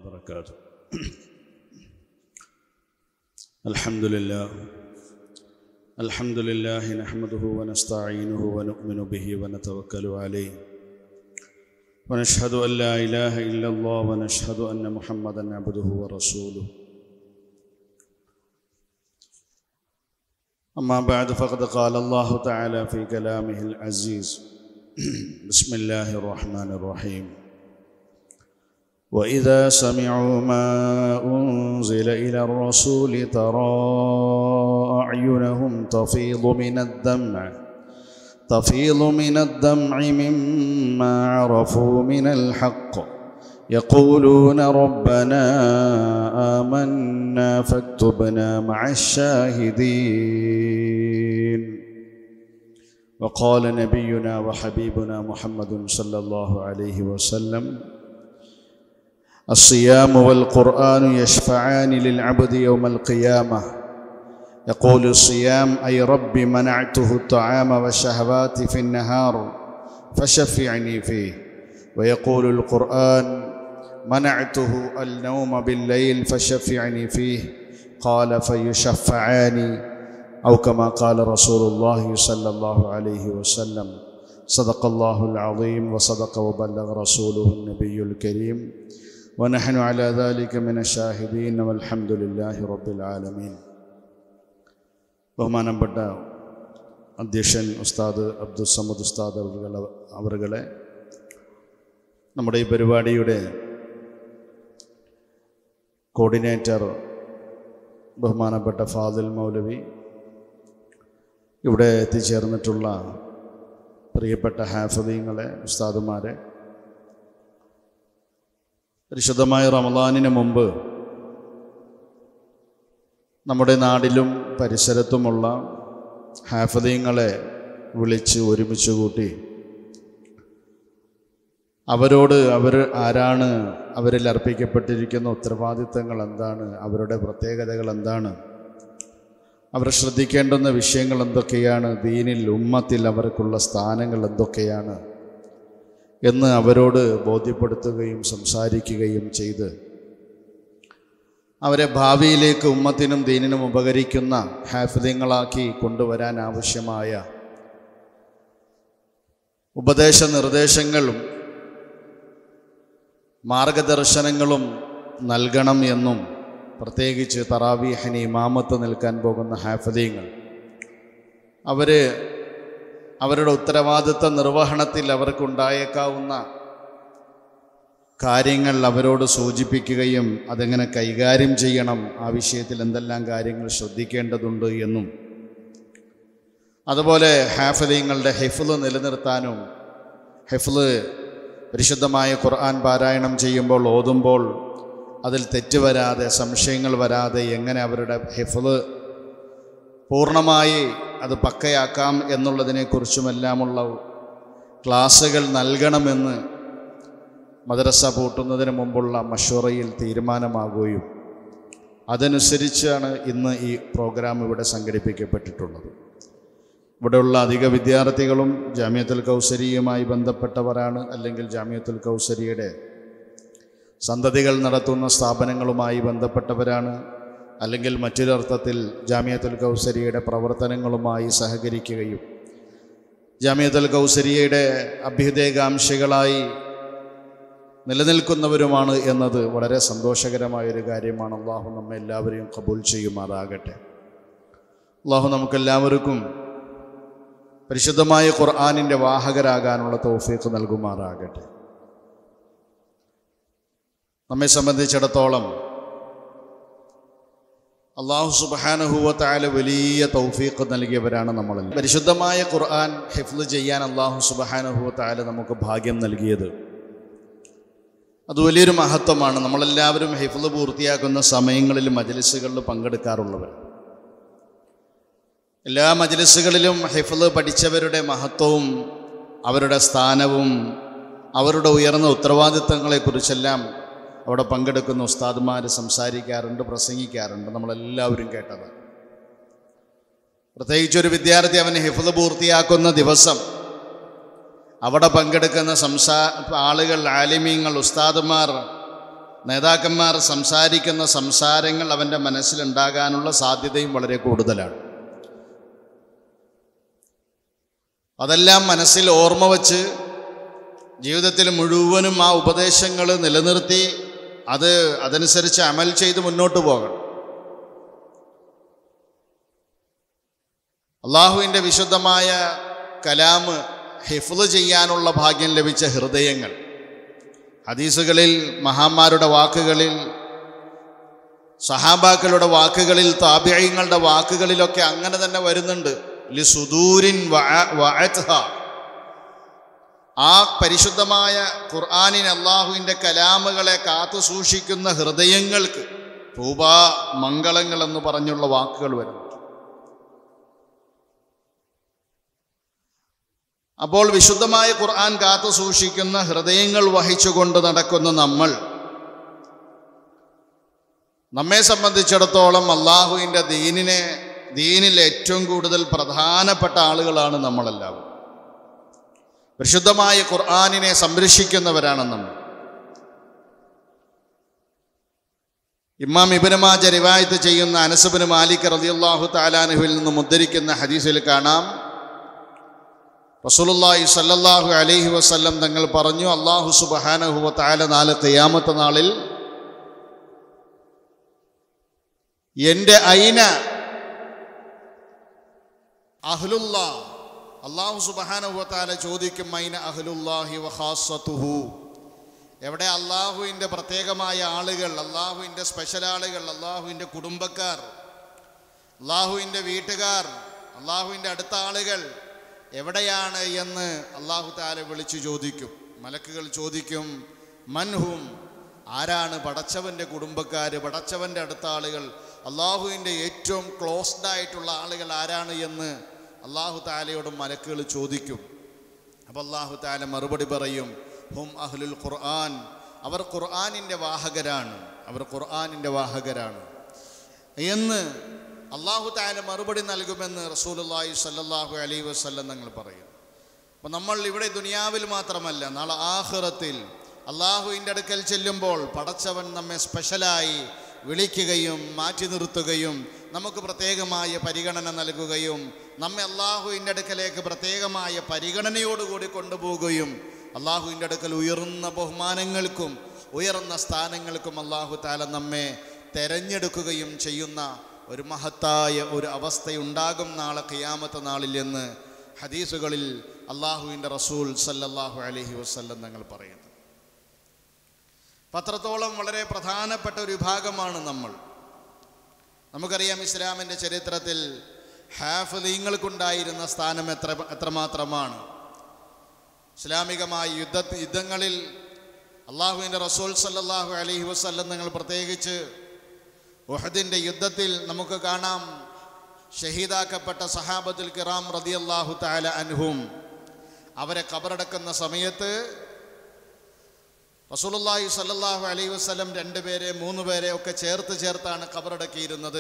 وبركاته الحمد لله الحمد لله نحمده ونستعينه ونؤمن به ونتوكل عليه ونشهد أن لا إله إلا الله ونشهد أن محمدا عبده ورسوله أما بعد فقد قال الله تعالى في كلامه العزيز بسم الله الرحمن الرحيم واذا سمعوا ما انزل الى الرسول ترى اعينهم تفيض من الدمع تفيض من الدمع مما عرفوا من الحق يقولون ربنا امنا فاكتبنا مع الشاهدين وقال نبينا وحبيبنا محمد صلى الله عليه وسلم الصيام والقرآن يشفعان للعبد يوم القيامة يقول الصيام أي رب منعته الطعام والشهوات في النهار فشفعني فيه ويقول القرآن منعته النوم بالليل فشفعني فيه قال فيشفعان أو كما قال رسول الله صلى الله عليه وسلم صدق الله العظيم وصدق وبلغ رسوله النبي الكريم ونحن على ذلك من الشاهدين والحمد لله رب العالمين ബഹുമാനപ്പെട്ട അധ്യക്ഷൻ ഉസ്താദ് അബ്ദുൽ സമദ് ഉസ്താദ് അവരുകളെ അവരുകളെ നമ്മുടെ ഈ പരിപാടിയുടെ കോർഡിനേറ്റർ ബഹുമാനപ്പെട്ട ഫാദിൽ മൗലവി ഇവിടെ എത്തിച്ചേർന്നിട്ടുള്ള പ്രിയപ്പെട്ട ഹാഫദീങ്ങളെ ഉസ്താദുമാരെ പരിശുദ്ധമായ റമദാനിന് മുമ്പ് നമ്മുടെ നാടിലും പരിസരത്തുമുള്ള ഹാഫദീങ്ങളെ വിളിച്ച് ഒരുമിച്ച് കൂട്ടി അവരോട് അവർ ആരാണ് അവരിൽ അർപ്പിക്കപ്പെട്ടിരിക്കുന്ന ഉത്തരവാദിത്തങ്ങൾ എന്താണ് അവരുടെ പ്രത്യേകതകൾ എന്താണ് അവർ ശ്രദ്ധിക്കേണ്ടുന്ന വിഷയങ്ങൾ എന്തൊക്കെയാണ് ദീനിൽ ഉമ്മത്തിൽ അവർക്കുള്ള സ്ഥാനങ്ങൾ എന്തൊക്കെയാണ് എന്ന് അവരോട് ബോധ്യപ്പെടുത്തുകയും സംസാരിക്കുകയും ചെയ്ത് അവരെ ഭാവിയിലേക്ക് ഉമ്മത്തിനും ദീനിനും ഉപകരിക്കുന്ന ഹാഫിദ്യങ്ങളാക്കി കൊണ്ടുവരാൻ ആവശ്യമായ ഉപദേശ നിർദ്ദേശങ്ങളും മാർഗദർശനങ്ങളും നൽകണം എന്നും പ്രത്യേകിച്ച് തറാവീഹന് ഇമാമത്ത് നിൽക്കാൻ പോകുന്ന ഹാഫദീങ്ങൾ അവർ അവരുടെ ഉത്തരവാദിത്ത നിർവഹണത്തിൽ അവർക്കുണ്ടായേക്കാവുന്ന കാര്യങ്ങൾ അവരോട് സൂചിപ്പിക്കുകയും അതെങ്ങനെ കൈകാര്യം ചെയ്യണം ആ വിഷയത്തിൽ എന്തെല്ലാം കാര്യങ്ങൾ ശ്രദ്ധിക്കേണ്ടതുണ്ട് എന്നും അതുപോലെ ഹാഫദീങ്ങളുടെ ഹെഫ്ല് നിലനിർത്താനും ഹെഫ്ല് പരിശുദ്ധമായ ഖുർആൻ പാരായണം ചെയ്യുമ്പോൾ ഓതുമ്പോൾ അതിൽ തെറ്റ് വരാതെ സംശയങ്ങൾ വരാതെ എങ്ങനെ അവരുടെ ഹിഫ്ല് പൂർണ്ണമായി അത് പക്കയാക്കാം എന്നുള്ളതിനെക്കുറിച്ചുമെല്ലാമുള്ള ക്ലാസ്സുകൾ നൽകണമെന്ന് മദ്രസ പൂട്ടുന്നതിന് മുമ്പുള്ള മഷൂറയിൽ തീരുമാനമാകുകയും അതനുസരിച്ചാണ് ഇന്ന് ഈ പ്രോഗ്രാം ഇവിടെ സംഘടിപ്പിക്കപ്പെട്ടിട്ടുള്ളത് ഇവിടെയുള്ള അധിക വിദ്യാർത്ഥികളും ജാമ്യത്തുൽ കൗസരിയുമായി ബന്ധപ്പെട്ടവരാണ് അല്ലെങ്കിൽ ജാമ്യത്തുൽ കൗസരിയുടെ സന്തതികൾ നടത്തുന്ന സ്ഥാപനങ്ങളുമായി ബന്ധപ്പെട്ടവരാണ് അല്ലെങ്കിൽ മറ്റൊരർത്ഥത്തിൽ ജാമ്യത്തുൽ കൗസരിയുടെ പ്രവർത്തനങ്ങളുമായി സഹകരിക്കുകയും ജാമ്യത്തുൽ കൗസരിയുടെ അഭ്യുദയകാംക്ഷികളായി നിലനിൽക്കുന്നവരുമാണ് എന്നത് വളരെ സന്തോഷകരമായൊരു കാര്യമാണ് അള്ളാഹു നമ്മെ എല്ലാവരെയും കബൂൽ ചെയ്യുമാറാകട്ടെ അള്ളാഹു നമുക്കെല്ലാവർക്കും പരിശുദ്ധമായ ഖുർആാനിൻ്റെ വാഹകരാകാനുള്ള തൗഫീഖ് നൽകുമാറാകട്ടെ നമ്മെ സംബന്ധിച്ചിടത്തോളം അള്ളാഹു സുബാനുഹൂവത്തായ വലിയ തൗഫീഖ് നൽകിയവരാണ് നമ്മൾ പരിശുദ്ധമായ ഖുർആൻ ഹിഫ്ല് ചെയ്യാൻ അള്ളാഹു സുബാനുഹൂവത്തായ നമുക്ക് ഭാഗ്യം നൽകിയത് അത് വലിയൊരു മഹത്വമാണ് നമ്മളെല്ലാവരും ഹിഫ്ല് പൂർത്തിയാക്കുന്ന സമയങ്ങളിൽ മജലിസുകളിൽ പങ്കെടുക്കാറുള്ളവർ എല്ലാ മജലിസുകളിലും ഹിഫ്ല് പഠിച്ചവരുടെ മഹത്വവും അവരുടെ സ്ഥാനവും അവരുടെ ഉയർന്ന ഉത്തരവാദിത്തങ്ങളെക്കുറിച്ചെല്ലാം അവിടെ പങ്കെടുക്കുന്ന ഉസ്താദുമാർ സംസാരിക്കാറുണ്ട് പ്രസംഗിക്കാറുണ്ട് നമ്മളെല്ലാവരും കേട്ടത് പ്രത്യേകിച്ച് ഒരു വിദ്യാർത്ഥി അവൻ ഹിഫ്ല് പൂർത്തിയാക്കുന്ന ദിവസം അവിടെ പങ്കെടുക്കുന്ന സംസാ ആളുകൾ ആലിമീങ്ങൾ ഉസ്താദുമാർ നേതാക്കന്മാർ സംസാരിക്കുന്ന സംസാരങ്ങൾ അവൻ്റെ മനസ്സിലുണ്ടാകാനുള്ള സാധ്യതയും വളരെ കൂടുതലാണ് അതെല്ലാം മനസ്സിൽ ഓർമ്മ വച്ച് ജീവിതത്തിൽ മുഴുവനും ആ ഉപദേശങ്ങൾ നിലനിർത്തി അത് അതനുസരിച്ച് അമൽ ചെയ്ത് മുന്നോട്ട് പോകണം അള്ളാഹുവിൻ്റെ വിശുദ്ധമായ കലാമ് ഹിഫ്ല് ചെയ്യാനുള്ള ഭാഗ്യം ലഭിച്ച ഹൃദയങ്ങൾ ഹദീസുകളിൽ മഹാന്മാരുടെ വാക്കുകളിൽ സഹാബാക്കളുടെ വാക്കുകളിൽ താപ്യങ്ങളുടെ വാക്കുകളിലൊക്കെ അങ്ങനെ തന്നെ വരുന്നുണ്ട് ലി സുദൂരിൻ വഅത്ഹ. ആ പരിശുദ്ധമായ ഖുർആാനിൻ അള്ളാഹുവിൻ്റെ കലാമുകളെ കാത്തു സൂക്ഷിക്കുന്ന ഹൃദയങ്ങൾക്ക് തൂബാ മംഗളങ്ങൾ എന്ന് പറഞ്ഞുള്ള വാക്കുകൾ വരുന്നു അപ്പോൾ വിശുദ്ധമായ ഖുർആൻ കാത്തു സൂക്ഷിക്കുന്ന ഹൃദയങ്ങൾ വഹിച്ചുകൊണ്ട് നടക്കുന്ന നമ്മൾ നമ്മെ സംബന്ധിച്ചിടത്തോളം അള്ളാഹുവിൻ്റെ ദീനിനെ ദീനിൽ ഏറ്റവും കൂടുതൽ പ്രധാനപ്പെട്ട ആളുകളാണ് നമ്മളെല്ലാവരും പരിശുദ്ധമായ ഖുർആാനിനെ സംരക്ഷിക്കുന്നവരാണ് നമ്മൾ ഇമാം ഇബനുമാജ റിവായത്ത് ചെയ്യുന്ന അനസബിന് മാലിക് റളിയല്ലാഹു താലാനുഹിൽ നിന്നും ഉദ്ധരിക്കുന്ന ഹദീസിൽ കാണാം റസൂലുള്ളാഹി സല്ലല്ലാഹു അലൈഹി വസല്ലം തങ്ങൾ പറഞ്ഞു അള്ളാഹു സുബ്ഹാനഹു വ തആല നാല് ഖിയാമത്ത് നാളിൽ എൻ്റെ ഐന അഹ്ലുല്ല അള്ളാഹു സുബ്ഹാനഹു വ തആല ചോദിക്കും ഐന അഹ്ലുല്ലാഹി വ ഖാസ്സതുഹു എവിടെ അള്ളാഹുവിൻ്റെ പ്രത്യേകമായ ആളുകൾ അള്ളാഹുവിൻ്റെ സ്പെഷ്യൽ ആളുകൾ അള്ളാഹുവിൻ്റെ കുടുംബക്കാർ അള്ളാഹുവിൻ്റെ വീട്ടുകാർ അള്ളാഹുവിൻ്റെ അടുത്ത ആളുകൾ എവിടെയാണ് എന്ന് അള്ളാഹു താല വിളിച്ചു ചോദിക്കും മലക്കുകൾ ചോദിക്കും മൻഹും ആരാണ് പടച്ചവൻ്റെ കുടുംബക്കാർ പടച്ചവൻ്റെ അടുത്ത ആളുകൾ അള്ളാഹുവിൻ്റെ ഏറ്റവും ക്ലോസ്ഡ് ആയിട്ടുള്ള ആളുകൾ ആരാണ് എന്ന് അള്ളാഹു താലയോട് മലക്കുകൾ ചോദിക്കും അപ്പോൾ അള്ളാഹു താല മറുപടി പറയും ഹും അഹ്ലുൽ ഖുർആൻ അവർ ഖുർആാനിൻ്റെ വാഹകരാണ് അവർ ഖുർആാനിൻ്റെ വാഹകരാണ് എന്ന് അള്ളാഹു താല മറുപടി നൽകുമെന്ന് റസൂലുള്ളാഹി സല്ലല്ലാഹു അലൈഹി വസല്ലം ഞങ്ങൾ പറയും അപ്പോൾ നമ്മൾ ഇവിടെ ദുനിയാവിൽ മാത്രമല്ല നാളെ ആഹ്റത്തിൽ അള്ളാഹുവിൻ്റെ അടുക്കൽ ചെല്ലുമ്പോൾ പടച്ചവൻ നമ്മെ സ്പെഷ്യലായി വിളിക്കുകയും മാറ്റി നിർത്തുകയും നമുക്ക് പ്രത്യേകമായ പരിഗണന നൽകുകയും നമ്മെ അള്ളാഹുവിൻ്റെ അടുക്കലേക്ക് പ്രത്യേകമായ പരിഗണനയോടുകൂടി കൊണ്ടുപോവുകയും അള്ളാഹുവിൻ്റെ അടുക്കൽ ഉയർന്ന ബഹുമാനങ്ങൾക്കും ഉയർന്ന സ്ഥാനങ്ങൾക്കും അള്ളാഹു താല നമ്മെ തെരഞ്ഞെടുക്കുകയും ചെയ്യുന്ന ഒരു മഹത്തായ ഒരു അവസ്ഥയുണ്ടാകും നാളെ ഖിയാമത്ത് നാളിൽ എന്ന് ഹദീസുകളിൽ അള്ളാഹുവിൻ്റെ റസൂൽ സല്ലല്ലാഹു അലൈഹി വസല്ലം ഞങ്ങൾ പറയുന്നു പത്രത്തോളം വളരെ പ്രധാനപ്പെട്ട ഒരു വിഭാഗമാണ് നമ്മൾ നമുക്കറിയാം ഇസ്ലാമിൻ്റെ ചരിത്രത്തിൽ ഹാഫലീങ്ങൾക്കുണ്ടായിരുന്ന സ്ഥാനം എത്ര എത്രമാത്രമാണ് ഇസ്ലാമികമായ യുദ്ധ യുദ്ധങ്ങളിൽ അള്ളാഹുവിൻ്റെ റസൂൽ സല്ലല്ലാഹു അലൈഹി വസല്ലം നിങ്ങൾ പ്രത്യേകിച്ച് ഉഹദിൻ്റെ യുദ്ധത്തിൽ നമുക്ക് കാണാം ഷഹീദാക്കപ്പെട്ട സഹാബത്തുൽ കിറാം റതിയല്ലാഹു താല അൻഹും അവരെ കബറടക്കുന്ന സമയത്ത് റസൂലുള്ളാഹി സല്ലല്ലാഹു അലൈഹി വസല്ലം രണ്ടുപേരെ മൂന്ന് പേരെ ഒക്കെ ചേർത്ത് ചേർത്താണ് കബറടക്കിയിരുന്നത്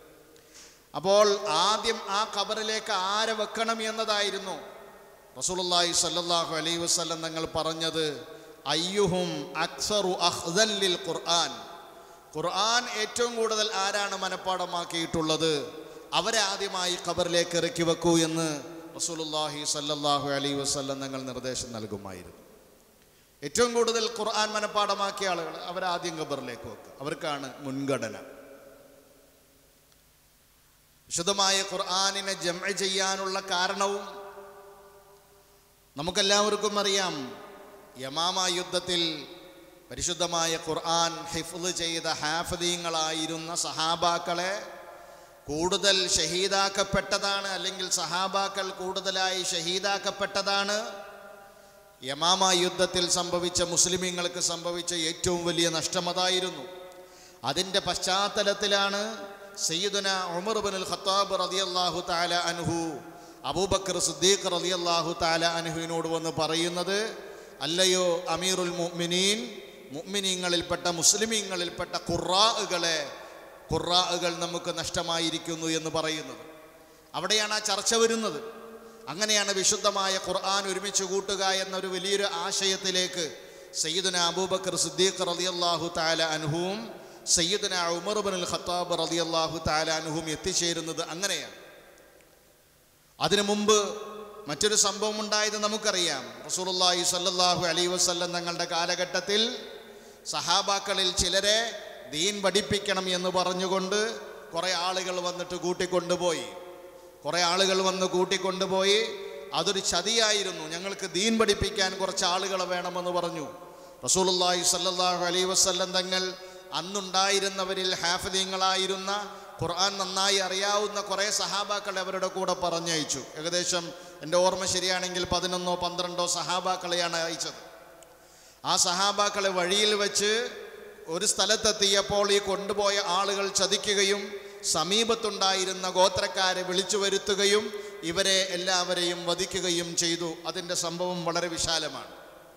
അപ്പോൾ ആദ്യം ആ കബറിലേക്ക് ആരെ വെക്കണം എന്നതായിരുന്നു റസൂലുള്ളാഹി സല്ലല്ലാഹു അലൈഹി വസല്ലം തങ്ങൾ പറഞ്ഞത് അയ്യുഹും അക്സറു അഹ്ദല്ലിൽ ഖുർആൻ ഖുർആൻ ഏറ്റവും കൂടുതൽ ആരാണ് മനഃപ്പാടമാക്കിയിട്ടുള്ളത് അവരെ ആദ്യമായി ഖബറിലേക്ക് ഇറക്കി വെക്കൂ എന്ന് റസൂലുള്ളാഹി സല്ലല്ലാഹു അലൈഹി വസല്ലം തങ്ങൾ നിർദ്ദേശം നൽകുമായിരുന്നു ഏറ്റവും കൂടുതൽ ഖുർആൻ മനഃപ്പാടമാക്കിയ ആളുകൾ അവരാദ്യം ഖബറിലേക്ക് വെക്കുക അവർക്കാണ് മുൻഗണന വിശുദ്ധമായ ഖുർആാനിനെ ജമ ചെയ്യാനുള്ള കാരണവും നമുക്കെല്ലാവർക്കും അറിയാം യമാമ യുദ്ധത്തിൽ പരിശുദ്ധമായ ഖുർആൻ ഹിഫ്ല് ചെയ്ത ഹാഫദീങ്ങളായിരുന്ന സഹാബാക്കളെ കൂടുതൽ ഷഹീദാക്കപ്പെട്ടതാണ് അല്ലെങ്കിൽ സഹാബാക്കൾ കൂടുതലായി ഷഹീദാക്കപ്പെട്ടതാണ് യമാമ യുദ്ധത്തിൽ സംഭവിച്ച മുസ്ലിമീങ്ങൾക്ക് സംഭവിച്ച ഏറ്റവും വലിയ നഷ്ടമതായിരുന്നു അതിൻ്റെ പശ്ചാത്തലത്തിലാണ് സയ്യിദുന ഉമർ ബിൻ ഖത്താബ് റളിയല്ലാഹു തആല അൻഹു അബൂബക്കർ സിദ്ദീഖ് റളിയല്ലാഹു തആല അൻഹുവിനോട് വന്ന് പറയുന്നത് അല്ലയോ അമീറുൽ മുഅ്മിനീൻ മുഅ്മിനീങ്ങളിൽപ്പെട്ട മുസ്ലിമീങ്ങളിൽപ്പെട്ട ഖുറാഅുകളെ ഖുറാഅുകൾ നമുക്ക് നഷ്ടമായിരിക്കുന്നു എന്ന് പറയുന്നത് അവിടെയാണ് ആ ചർച്ച വരുന്നത് അങ്ങനെയാണ് വിശുദ്ധമായ ഖുർആൻ ഒരുമിച്ച് കൂട്ടുക എന്നൊരു വലിയൊരു ആശയത്തിലേക്ക് സയ്യിദുന അബൂബക്കർ സിദ്ദീഖ് റളിയല്ലാഹു തആല അൻഹുവും സയ്യിദുന ഉമർ ബിൻ ഖത്താബ് റളിയല്ലാഹു തആല അൻഹും എത്തിച്ചേരുന്നത് അങ്ങനെയാണ് അതിനു മുമ്പ് മറ്റൊരു സംഭവം ഉണ്ടായത് നമുക്കറിയാം റസൂലുള്ളാഹി സ്വല്ലല്ലാഹു അലൈഹി വസല്ലം തങ്ങളുടെ കാലഘട്ടത്തിൽ സഹാബാക്കളിൽ ചിലരെ ദീൻ പഠിപ്പിക്കണം എന്ന് പറഞ്ഞുകൊണ്ട് കുറേ ആളുകൾ വന്നിട്ട് കൂട്ടിക്കൊണ്ടുപോയി കുറേ ആളുകൾ വന്ന് കൂട്ടിക്കൊണ്ടുപോയി അതൊരു ചതിയായിരുന്നു ഞങ്ങൾക്ക് ദീൻ പഠിപ്പിക്കാൻ കുറച്ച് ആളുകൾ വേണമെന്ന് പറഞ്ഞു റസൂലുള്ളാഹി സ്വല്ലല്ലാഹു അലൈഹി വസല്ലം തങ്ങൾ അന്നുണ്ടായിരുന്നവരിൽ ഹാഫിദീങ്ങളായിരുന്ന ഖുർആൻ നന്നായി അറിയാവുന്ന കുറേ സഹാബാക്കളെ അവരുടെ കൂടെ പറഞ്ഞയച്ചു ഏകദേശം എൻ്റെ ഓർമ്മ ശരിയാണെങ്കിൽ പതിനൊന്നോ പന്ത്രണ്ടോ സഹാബാക്കളെയാണ് അയച്ചത് ആ സഹാബാക്കളെ വഴിയിൽ വെച്ച് ഒരു സ്ഥലത്തെത്തിയപ്പോൾ ഈ കൊണ്ടുപോയ ആളുകൾ ചതിക്കുകയും സമീപത്തുണ്ടായിരുന്ന ഗോത്രക്കാരെ വിളിച്ചു വരുത്തുകയും ഇവരെ എല്ലാവരെയും വധിക്കുകയും ചെയ്തു അതിൻ്റെ സംഭവം വളരെ വിശാലമാണ്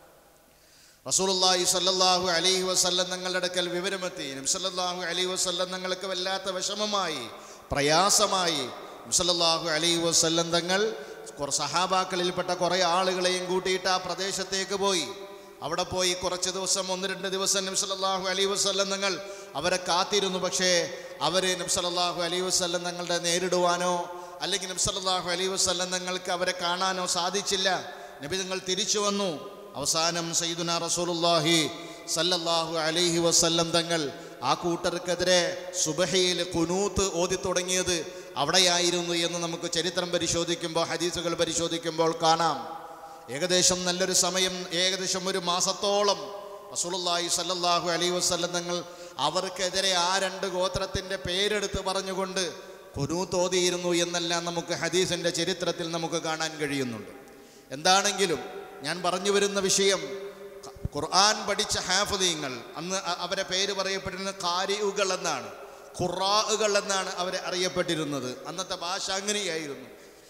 റസൂലുള്ളാഹി സല്ലല്ലാഹു അലൈഹി വസല്ലം തങ്ങളുടെ അടുക്കൽ വിവരമെത്തി നബ്സല്ലാഹു അലൈഹി വസല്ലം തങ്ങൾക്ക് വല്ലാത്ത വിഷമമായി പ്രയാസമായി നബ്സല്ലാഹു അലൈഹി വസല്ലം തങ്ങൾ കുറേ സഹാബാക്കളിൽപ്പെട്ട കുറേ ആളുകളെയും കൂട്ടിയിട്ട് ആ പ്രദേശത്തേക്ക് പോയി അവിടെ പോയി കുറച്ച് ദിവസം ഒന്ന് രണ്ട് ദിവസം നബ്സല്ലാഹു അലൈഹി വസല്ലം തങ്ങൾ അവരെ കാത്തിരുന്നു പക്ഷേ അവർ നബ്സല്ലാഹു അലൈഹി വസല്ലം തങ്ങളുടെ നേരിടുവാനോ അല്ലെങ്കിൽ നബ്സല്ലാഹു അലൈഹി വസല്ലം തങ്ങൾക്ക് അവരെ കാണാനോ സാധിച്ചില്ല നബി നിങ്ങൾ തിരിച്ചു വന്നു അവസാനം സയ്യിദുന റസൂലുള്ളാഹി സല്ലല്ലാഹു അലൈഹി വസല്ലം തങ്ങൾ ആ കൂട്ടർക്കെതിരെ സുബഹയിൽ കുനൂത്ത് ഓതി തുടങ്ങിയത് അവിടെയായിരുന്നു എന്ന് നമുക്ക് ചരിത്രം പരിശോധിക്കുമ്പോൾ ഹദീസുകൾ പരിശോധിക്കുമ്പോൾ കാണാം ഏകദേശം നല്ലൊരു സമയം ഏകദേശം ഒരു മാസത്തോളം റസൂലുള്ളാഹി സല്ലല്ലാഹു അലൈഹി വസല്ലം തങ്ങൾ അവർക്കെതിരെ ആ രണ്ട് ഗോത്രത്തിൻ്റെ പേരെടുത്ത് പറഞ്ഞുകൊണ്ട് കുനൂത്ത് ഓതിയിരുന്നു എന്നെല്ലാം നമുക്ക് ഹദീസിൻ്റെ ചരിത്രത്തിൽ നമുക്ക് കാണാൻ കഴിയുന്നുണ്ട് എന്താണെങ്കിലും ഞാൻ പറഞ്ഞു വരുന്ന വിഷയം ഖ- ഖുർആൻ പഠിച്ച ഹാഫദീങ്ങൾ അന്ന് അ- അവരെ പേര് പറയപ്പെട്ടിരുന്നത് കാരിയുകൾ എന്നാണ് ഖുറാഉകൾ എന്നാണ് അവരെ അറിയപ്പെട്ടിരുന്നത് അന്നത്തെ ഭാഷ അങ്ങനെയായിരുന്നു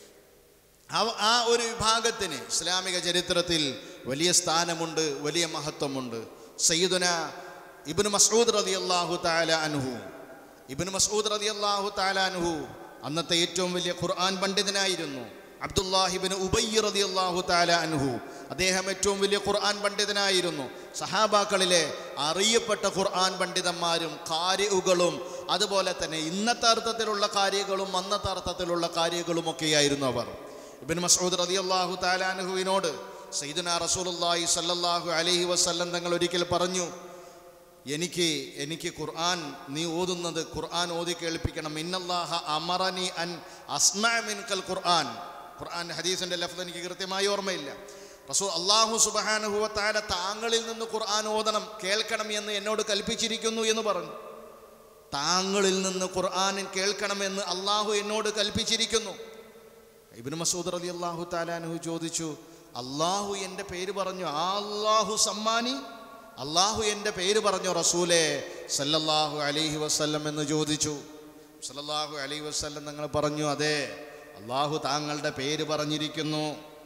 അവ- ആ ഒരു വിഭാഗത്തിന് ഇസ്ലാമിക ചരിത്രത്തിൽ വലിയ സ്ഥാനമുണ്ട് വലിയ മഹത്വമുണ്ട് സയ്യിദുന ഇബ്നു മസ്ഊദ് റളിയല്ലാഹു തആല അൻഹു ഇബ്നു മസ്ഊദ് റളിയല്ലാഹു തആല അൻഹു അന്നത്തെ ഏറ്റവും വലിയ ഖുർആൻ പണ്ഡിതനായിരുന്നു അബ്ദുല്ലാഹിബിന് ഉബയ്യ റളിയല്ലാഹു തആല അൻഹു അദ്ദേഹം ഏറ്റവും വലിയ ഖുർആൻ പണ്ഡിതനായിരുന്നു സഹാബാക്കളിലെ അറിയപ്പെട്ട ഖുർആൻ പണ്ഡിതന്മാരും കാര്യുകളും അതുപോലെ തന്നെ ഇന്നത്തെ അർത്ഥത്തിലുള്ള കാര്യങ്ങളും അന്നത്തെ അർത്ഥത്തിലുള്ള കാര്യങ്ങളും ഒക്കെയായിരുന്നു അവർ ഇബിൻ മസൂദ് റളിയല്ലാഹു തആല അൻഹുവിനോട് സയ്യിദുന റസൂലുള്ളാഹി സ്വല്ലല്ലാഹു അലൈഹി വസല്ലം തങ്ങൾ ഒരിക്കൽ പറഞ്ഞു എനിക്ക് എനിക്ക് ഖുർആൻ നീ ഓതുന്നത് ഖുർആൻ ഓതി കേൾപ്പിക്കണം ഇന്നല്ലാഹ അമറനി അൻ അസ്മഅ മിൻകൽ ഖുർആൻ ഖുർആൻ ഹദീസിന്റെ ലഫ്ദ് എനിക്ക് കൃത്യമായി ഓർമ്മയില്ല റസൂൽ അള്ളാഹു സുബ്ഹാനഹു വ തആല താങ്കളിൽ നിന്ന് ഖുർആൻ ഓതണം കേൾക്കണം എന്ന് എന്നോട് കൽപ്പിച്ചിരിക്കുന്നു എന്ന് പറഞ്ഞു താങ്കളിൽ നിന്ന് ഖുർആൻ കേൾക്കണമെന്ന് അള്ളാഹു എന്നോട് കൽപ്പിച്ചിരിക്കുന്നു ഇബ്നു മസൂദ് റളി അള്ളാഹു താലാനുഹു ചോദിച്ചു അള്ളാഹു എൻ്റെ പേര് പറഞ്ഞു ആ അള്ളാഹു സമ്മാനി അള്ളാഹു എൻ്റെ പേര് പറഞ്ഞു റസൂലേ സല്ലല്ലാഹു അലൈഹി വസല്ലം എന്ന് ചോദിച്ചു സല്ലല്ലാഹു അലൈഹി വസല്ലം നിങ്ങൾ പറഞ്ഞു അതെ അള്ളാഹു താങ്കളുടെ പേര് പറഞ്ഞിരിക്കുന്നു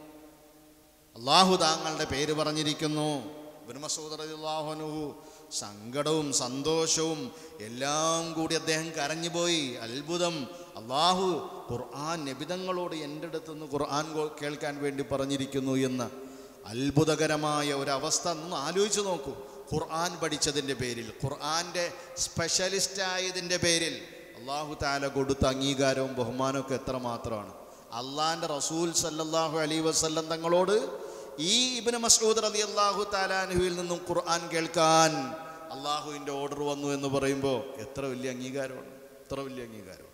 അള്ളാഹു താങ്കളുടെ പേര് പറഞ്ഞിരിക്കുന്നു ഇബ്നു മസൂദ് റളിയല്ലാഹു അൻഹു സങ്കടവും സന്തോഷവും എല്ലാം കൂടി അദ്ദേഹം കരഞ്ഞുപോയി അത്ഭുതം അള്ളാഹു ഖുർആൻ നബിതങ്ങളോട് എൻ്റെ അടുത്ത് നിന്ന് ഖുർആൻ കോ- കേൾക്കാൻ വേണ്ടി പറഞ്ഞിരിക്കുന്നു എന്ന് അത്ഭുതകരമായ ഒരവസ്ഥ ഒന്ന് ആലോചിച്ച് നോക്കൂ ഖുർആൻ പഠിച്ചതിൻ്റെ പേരിൽ ഖുർആൻ്റെ സ്പെഷ്യലിസ്റ്റ് ആയതിൻ്റെ പേരിൽ അള്ളാഹു താല കൊടുത്ത അംഗീകാരവും ബഹുമാനമൊക്കെ എത്രമാത്രമാണ് അള്ളാഹിൻ്റെ റസൂൽ സല്ലല്ലാഹു അലൈ വസല്ലം തങ്ങളോട് ഈ ഇബ്നു മസ്ഊദ് റളി അള്ളാഹു താലാനുവിൽ നിന്നും ഖുർആൻ കേൾക്കാൻ അള്ളാഹുവിൻ്റെ ഓർഡർ വന്നു എന്ന് പറയുമ്പോൾ എത്ര വലിയ അംഗീകാരമാണ് എത്ര വലിയ അംഗീകാരം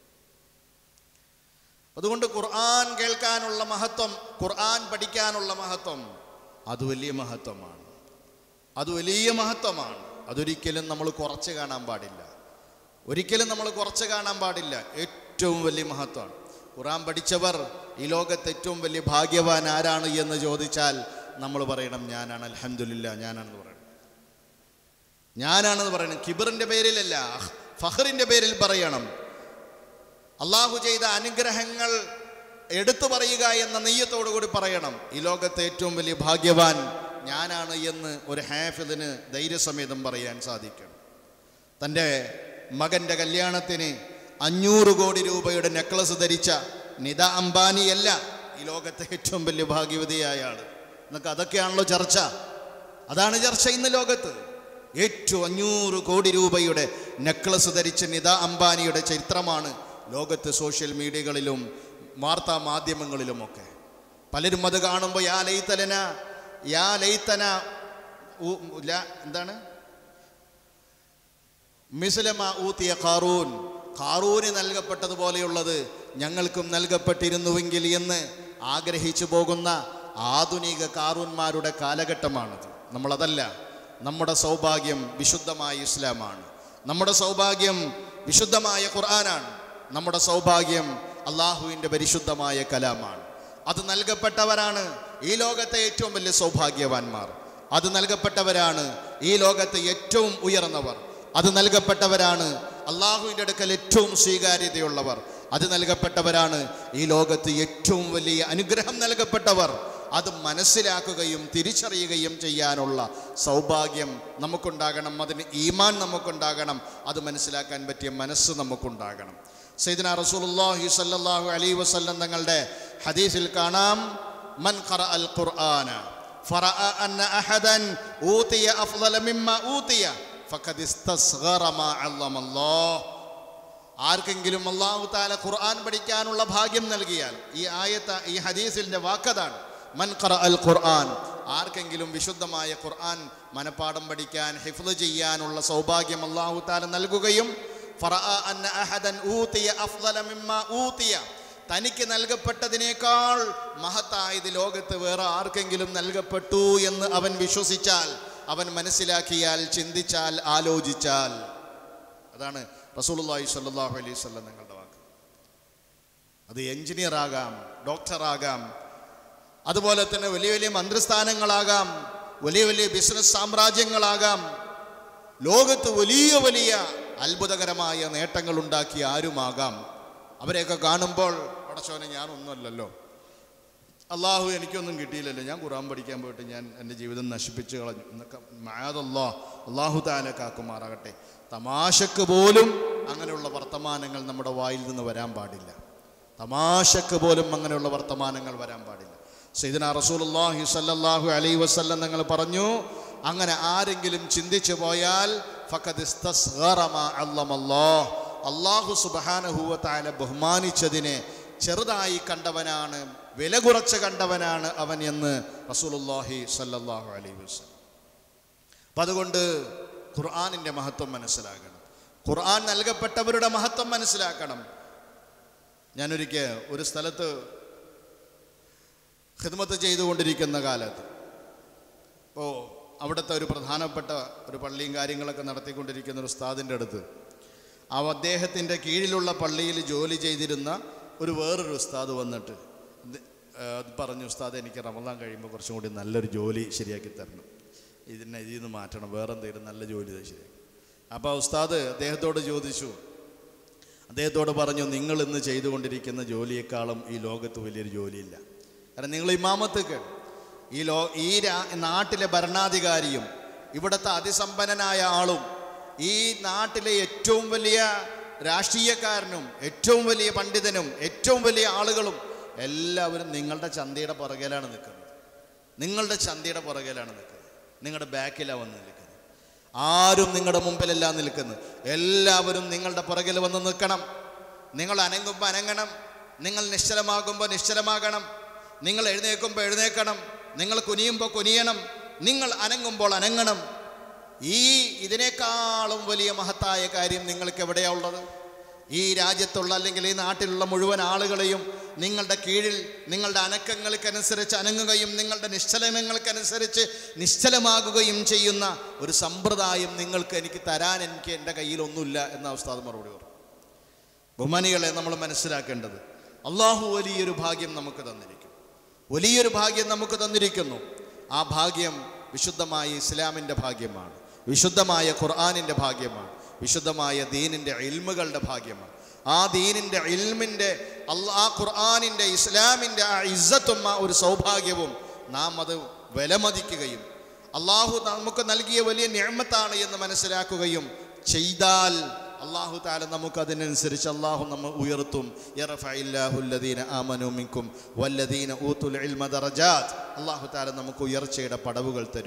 അതുകൊണ്ട് ഖുർആൻ കേൾക്കാനുള്ള മഹത്വം ഖുർആൻ പഠിക്കാനുള്ള മഹത്വം അത് വലിയ മഹത്വമാണ് അത് വലിയ മഹത്വമാണ് അതൊരിക്കലും നമ്മൾ കുറച്ച് കാണാൻ പാടില്ല ഒരിക്കലും നമ്മൾ കുറച്ച് കാണാൻ പാടില്ല ഏറ്റവും വലിയ മഹത്വമാണ് ഖുർആൻ പഠിച്ചവർ ഈ ലോകത്ത് ഏറ്റവും വലിയ ഭാഗ്യവാൻ ആരാണ് എന്ന് ചോദിച്ചാൽ നമ്മൾ പറയണം ഞാനാണ് അൽഹംദുലില്ല ഞാനാണെന്ന് പറയണം ഞാനാണെന്ന് പറയണം കിബറിൻ്റെ പേരിലല്ല ഫഹറിൻ്റെ പേരിൽ പറയണം അള്ളാഹു ചെയ്ത അനുഗ്രഹങ്ങൾ എടുത്തു പറയുക എന്ന നെയ്യത്തോടു കൂടി പറയണം ഈ ലോകത്തെ ഏറ്റവും വലിയ ഭാഗ്യവാൻ ഞാനാണ് എന്ന് ഒരു ഹാഫിദിന് ധൈര്യസമേതം പറയാൻ സാധിക്കും തൻ്റെ മകൻ്റെ കല്യാണത്തിന് അഞ്ഞൂറ് കോടി രൂപയുടെ നെക്ലസ് ധരിച്ച നിത അംബാനിയല്ല ഈ ലോകത്തെ ഏറ്റവും വലിയ ഭാഗ്യവതിയായ ആൾ എന്നൊക്കെ അതൊക്കെയാണല്ലോ ചർച്ച അതാണ് ചർച്ച ഇന്ന് ലോകത്ത് ഏറ്റവും അഞ്ഞൂറ് കോടി രൂപയുടെ നെക്ലസ് ധരിച്ച നിത അംബാനിയുടെ ചരിത്രമാണ് ലോകത്ത് സോഷ്യൽ മീഡിയകളിലും വാർത്താ മാധ്യമങ്ങളിലുമൊക്കെ പലരും അത് കാണുമ്പോൾ യാ ലൈത്തലന യാ ലൈത്തന ഊ- ല- എന്താണ് മിസ്ലമ ഊത്തിയ ഖാറൂൻ ഖാറൂന് നൽകപ്പെട്ടതുപോലെയുള്ളത് ഞങ്ങൾക്കും നൽകപ്പെട്ടിരുന്നുവെങ്കിൽ എന്ന് ആഗ്രഹിച്ചു പോകുന്ന ആധുനിക കാറൂന്മാരുടെ കാലഘട്ടമാണത് നമ്മളതല്ല നമ്മുടെ സൗഭാഗ്യം വിശുദ്ധമായ ഇസ്ലാമാണ് നമ്മുടെ സൗഭാഗ്യം വിശുദ്ധമായ ഖുർആനാണ് നമ്മുടെ സൗഭാഗ്യം അള്ളാഹുവിൻ്റെ പരിശുദ്ധമായ കലാമാണ് അത് നൽകപ്പെട്ടവരാണ് ഈ ലോകത്തെ ഏറ്റവും വലിയ സൗഭാഗ്യവാന്മാർ അത് നൽകപ്പെട്ടവരാണ് ഈ ലോകത്തെ ഏറ്റവും ഉയർന്നവർ അത് നൽകപ്പെട്ടവരാണ് അള്ളാഹുവിൻ്റെ അടുക്കൽ ഏറ്റവും സ്വീകാര്യതയുള്ളവർ അത് നൽകപ്പെട്ടവരാണ് ഈ ലോകത്ത് ഏറ്റവും വലിയ അനുഗ്രഹം നൽകപ്പെട്ടവർ അത് മനസ്സിലാക്കുകയും തിരിച്ചറിയുകയും ചെയ്യാനുള്ള സൗഭാഗ്യം നമുക്കുണ്ടാകണം അതിന് ഈമാൻ നമുക്കുണ്ടാകണം അത് മനസ്സിലാക്കാൻ പറ്റിയ മനസ്സ് നമുക്കുണ്ടാകണം സൈദന റസൂലുള്ളാഹി സ്വല്ലല്ലാഹു അലൈഹി വസല്ലം തങ്ങളുടെ ഹദീസിൽ കാണാം മൻ ഖറ അൽ ഖുർആന ഫറഅ അന്ന അഹദൻ ഊതിയ അഫ്ളല മിമ്മ ഊതിയ ഫഖദ് ഇസ്തസ്ഗറ മാ അല്ലമല്ലാഹ് ആർക്കെങ്കിലും അള്ളാഹു താല ഖുർആൻ പഠിക്കാനുള്ള ഭാഗ്യം നൽകിയാൽ ഈ ആയത്ത ഈ ഹദീസിന്റെ വാക്കതാണ് മൻ ഖറ അൽ ഖുർആൻ ആർക്കെങ്കിലും വിശുദ്ധമായ ഖുർആൻ മനപ്പാഠം പഠിക്കാൻ ഹിഫ്ള് ചെയ്യാനുള്ള സൗഭാഗ്യം അള്ളാഹു താല നൽകുകയും ഫറഅ അന്ന അഹദൻ ഊതിയ അഫ്ളല മിമ്മ ഊതിയ തനിക്ക് നൽകപ്പെട്ടതിനേക്കാൾ മഹത്തായത് ലോകത്ത് വേറെ ആർക്കെങ്കിലും നൽകപ്പെട്ടു എന്ന് അവൻ വിശ്വസിച്ചാൽ അവൻ മനസ്സിലാക്കിയാൽ ചിന്തിച്ചാൽ ആലോചിച്ചാൽ അതാണ് റസൂലുള്ളാഹി സ്വല്ലല്ലാഹു അലൈഹി വസല്ലം നിങ്ങളുടെ വാക്ക് അത് എഞ്ചിനീയർ ആകാം ഡോക്ടർ ആകാം അതുപോലെ തന്നെ വലിയ വലിയ മന്ത്രിസ്ഥാനങ്ങളാകാം വലിയ വലിയ ബിസിനസ് സാമ്രാജ്യങ്ങളാകാം ലോകത്ത് വലിയ വലിയ അത്ഭുതകരമായ നേട്ടങ്ങൾ ഉണ്ടാക്കിയ ആരുമാകാം അവരെയൊക്കെ കാണുമ്പോൾ പടച്ചോനെ ഞാനൊന്നുമല്ലല്ലോ അള്ളാഹു എനിക്കൊന്നും കിട്ടിയില്ലല്ലോ ഞാൻ ഖുറാൻ പഠിക്കാൻ പോയിട്ട് ഞാൻ എൻ്റെ ജീവിതം നശിപ്പിച്ചു കളഞ്ഞു എന്നൊക്കെ മാതല്ലാ അള്ളാഹു താല കാക്കുമാറാകട്ടെ തമാശക്ക് പോലും അങ്ങനെയുള്ള വർത്തമാനങ്ങൾ നമ്മുടെ വായിൽ നിന്ന് വരാൻ പാടില്ല തമാശക്ക് പോലും അങ്ങനെയുള്ള വർത്തമാനങ്ങൾ വരാൻ പാടില്ല സൈദന റസൂലുള്ളാഹി സല്ലല്ലാഹു അലൈഹി വസല്ലം നിങ്ങൾ പറഞ്ഞു അങ്ങനെ ആരെങ്കിലും ചിന്തിച്ചു പോയാൽ ഫഖദ് ഇസ്തസ്ഗറ മാ അല്ലമല്ലാഹ് അള്ളാഹു സുബ്ഹാനഹു വ തആല ബഹുമാനിച്ചതിനെ ചെറുതായി കണ്ടവനാണ് വില കുറച്ച് കണ്ടവനാണ് അവൻ എന്ന് റസൂലുള്ളാഹി സല്ലല്ലാഹു അലൈഹി വസല്ലം അപ്പം അതുകൊണ്ട് ഖുർആാനിൻ്റെ മഹത്വം മനസ്സിലാക്കണം ഖുർആൻ നൽകപ്പെട്ടവരുടെ മഹത്വം മനസ്സിലാക്കണം ഞാനൊരിക്കൽ ഒരു സ്ഥലത്ത് ഖിദ്മത്ത് ചെയ്തുകൊണ്ടിരിക്കുന്ന കാലത്ത് അപ്പോൾ അവിടുത്തെ ഒരു പ്രധാനപ്പെട്ട ഒരു പള്ളിയും കാര്യങ്ങളൊക്കെ നടത്തിക്കൊണ്ടിരിക്കുന്ന ഒരു ഉസ്താദിൻ്റെ അടുത്ത് ആ അദ്ദേഹത്തിൻ്റെ കീഴിലുള്ള പള്ളിയിൽ ജോലി ചെയ്തിരുന്ന ഒരു വേറൊരു ഉസ്താദ് വന്നിട്ട് ഇത്, ആ, അത് പറഞ്ഞു ഉസ്താദ് എനിക്ക് റമദാൻ കഴിയുമ്പോൾ കുറച്ചും കൂടി നല്ലൊരു ജോലി ശരിയാക്കി തരണം ഇതിനെ ഇതിൽ നിന്ന് മാറ്റണം വേറെ എന്തെങ്കിലും നല്ല ജോലി ഇത് ശരിയാക്കി അപ്പോൾ ആ ഉസ്താദ് അദ്ദേഹത്തോട് ചോദിച്ചു അദ്ദേഹത്തോട് പറഞ്ഞു നിങ്ങൾ ഇന്ന് ചെയ്തുകൊണ്ടിരിക്കുന്ന ജോലിയേക്കാളും ഈ ലോകത്ത് വലിയൊരു ജോലിയില്ല കാരണം നിങ്ങൾ ഇമാമത്ത് കേൾ ഈ ലോ ഈ രാ- നാട്ടിലെ ഭരണാധികാരിയും ഇവിടുത്തെ അതിസമ്പന്നനായ ആളും ഈ നാട്ടിലെ ഏറ്റവും വലിയ രാഷ്ട്രീയക്കാരനും ഏറ്റവും വലിയ പണ്ഡിതനും ഏറ്റവും വലിയ ആളുകളും എല്ലാവരും നിങ്ങളുടെ ചന്തയുടെ പുറകിലാണ് നിൽക്കുന്നത് നിങ്ങളുടെ ചന്തയുടെ പുറകിലാണ് നിൽക്കുന്നത് നിങ്ങളുടെ ബാക്കിലാണ് വന്ന് നിൽക്കുന്നത് ആരും നിങ്ങളുടെ മുമ്പിലല്ല നിൽക്കുന്നത് എല്ലാവരും നിങ്ങളുടെ പുറകിൽ വന്ന് നിൽക്കണം നിങ്ങൾ അനങ്ങുമ്പോൾ അനങ്ങണം നിങ്ങൾ നിശ്ചലമാകുമ്പോൾ നിശ്ചലമാകണം നിങ്ങൾ എഴുന്നേൽക്കുമ്പോൾ എഴുന്നേൽക്കണം നിങ്ങൾ കുനിയുമ്പോൾ കുനിയണം നിങ്ങൾ അനങ്ങുമ്പോൾ അനങ്ങണം ഈ ഇതിനേക്കാളും വലിയ മഹത്തായ കാര്യം നിങ്ങൾക്ക് എവിടെയാ ഉള്ളത് ഈ രാജ്യത്തുള്ള അല്ലെങ്കിൽ ഈ നാട്ടിലുള്ള മുഴുവൻ ആളുകളെയും നിങ്ങളുടെ കീഴിൽ നിങ്ങളുടെ അനക്കങ്ങൾക്കനുസരിച്ച് അനങ്ങുകയും നിങ്ങളുടെ നിശ്ചലനങ്ങൾക്കനുസരിച്ച് നിശ്ചലമാകുകയും ചെയ്യുന്ന ഒരു സമ്പ്രദായം നിങ്ങൾക്ക് എനിക്ക് തരാൻ എനിക്ക് എൻ്റെ കയ്യിലൊന്നുമില്ല എന്ന അവസ്ഥ മറുപടി പറഞ്ഞു ബഹുമാനികളെ നമ്മൾ മനസ്സിലാക്കേണ്ടത് അള്ളാഹു വലിയൊരു ഭാഗ്യം നമുക്ക് തന്നിരിക്കും വലിയൊരു ഭാഗ്യം നമുക്ക് തന്നിരിക്കുന്നു ആ ഭാഗ്യം വിശുദ്ധമായ ഇസ്ലാമിൻ്റെ ഭാഗ്യമാണ് വിശുദ്ധമായ ഖുർആാനിൻ്റെ ഭാഗ്യമാണ് വിശുദ്ധമായ ദീനിൻ്റെ ഇൽമുകളുടെ ഭാഗ്യമാണ് ആ ദീനിൻ്റെ ഇൽമിൻ്റെ അല്ല ആ ഖുർആാനിൻ്റെ ഇസ്ലാമിൻ്റെ ആ ഇസ്സത്തും ആ ഒരു സൗഭാഗ്യവും നാം അത് വിലമതിക്കുകയും അള്ളാഹു നമുക്ക് നൽകിയ വലിയ നിയമത്താണ് എന്ന് മനസ്സിലാക്കുകയും ചെയ്താൽ അള്ളാഹു താല നമുക്ക് അതിനനുസരിച്ച് അള്ളാഹു നമ്മ ഉയർത്തും യറഫഇല്ലാഹുല്ലദീന ആമനു മിൻകും വല്ലദീന ഊത്തുൽ ഇൽമ ദറജാത്ത് അള്ളാഹു താല നമുക്ക് ഉയർച്ചയുടെ പടവുകൾ തരും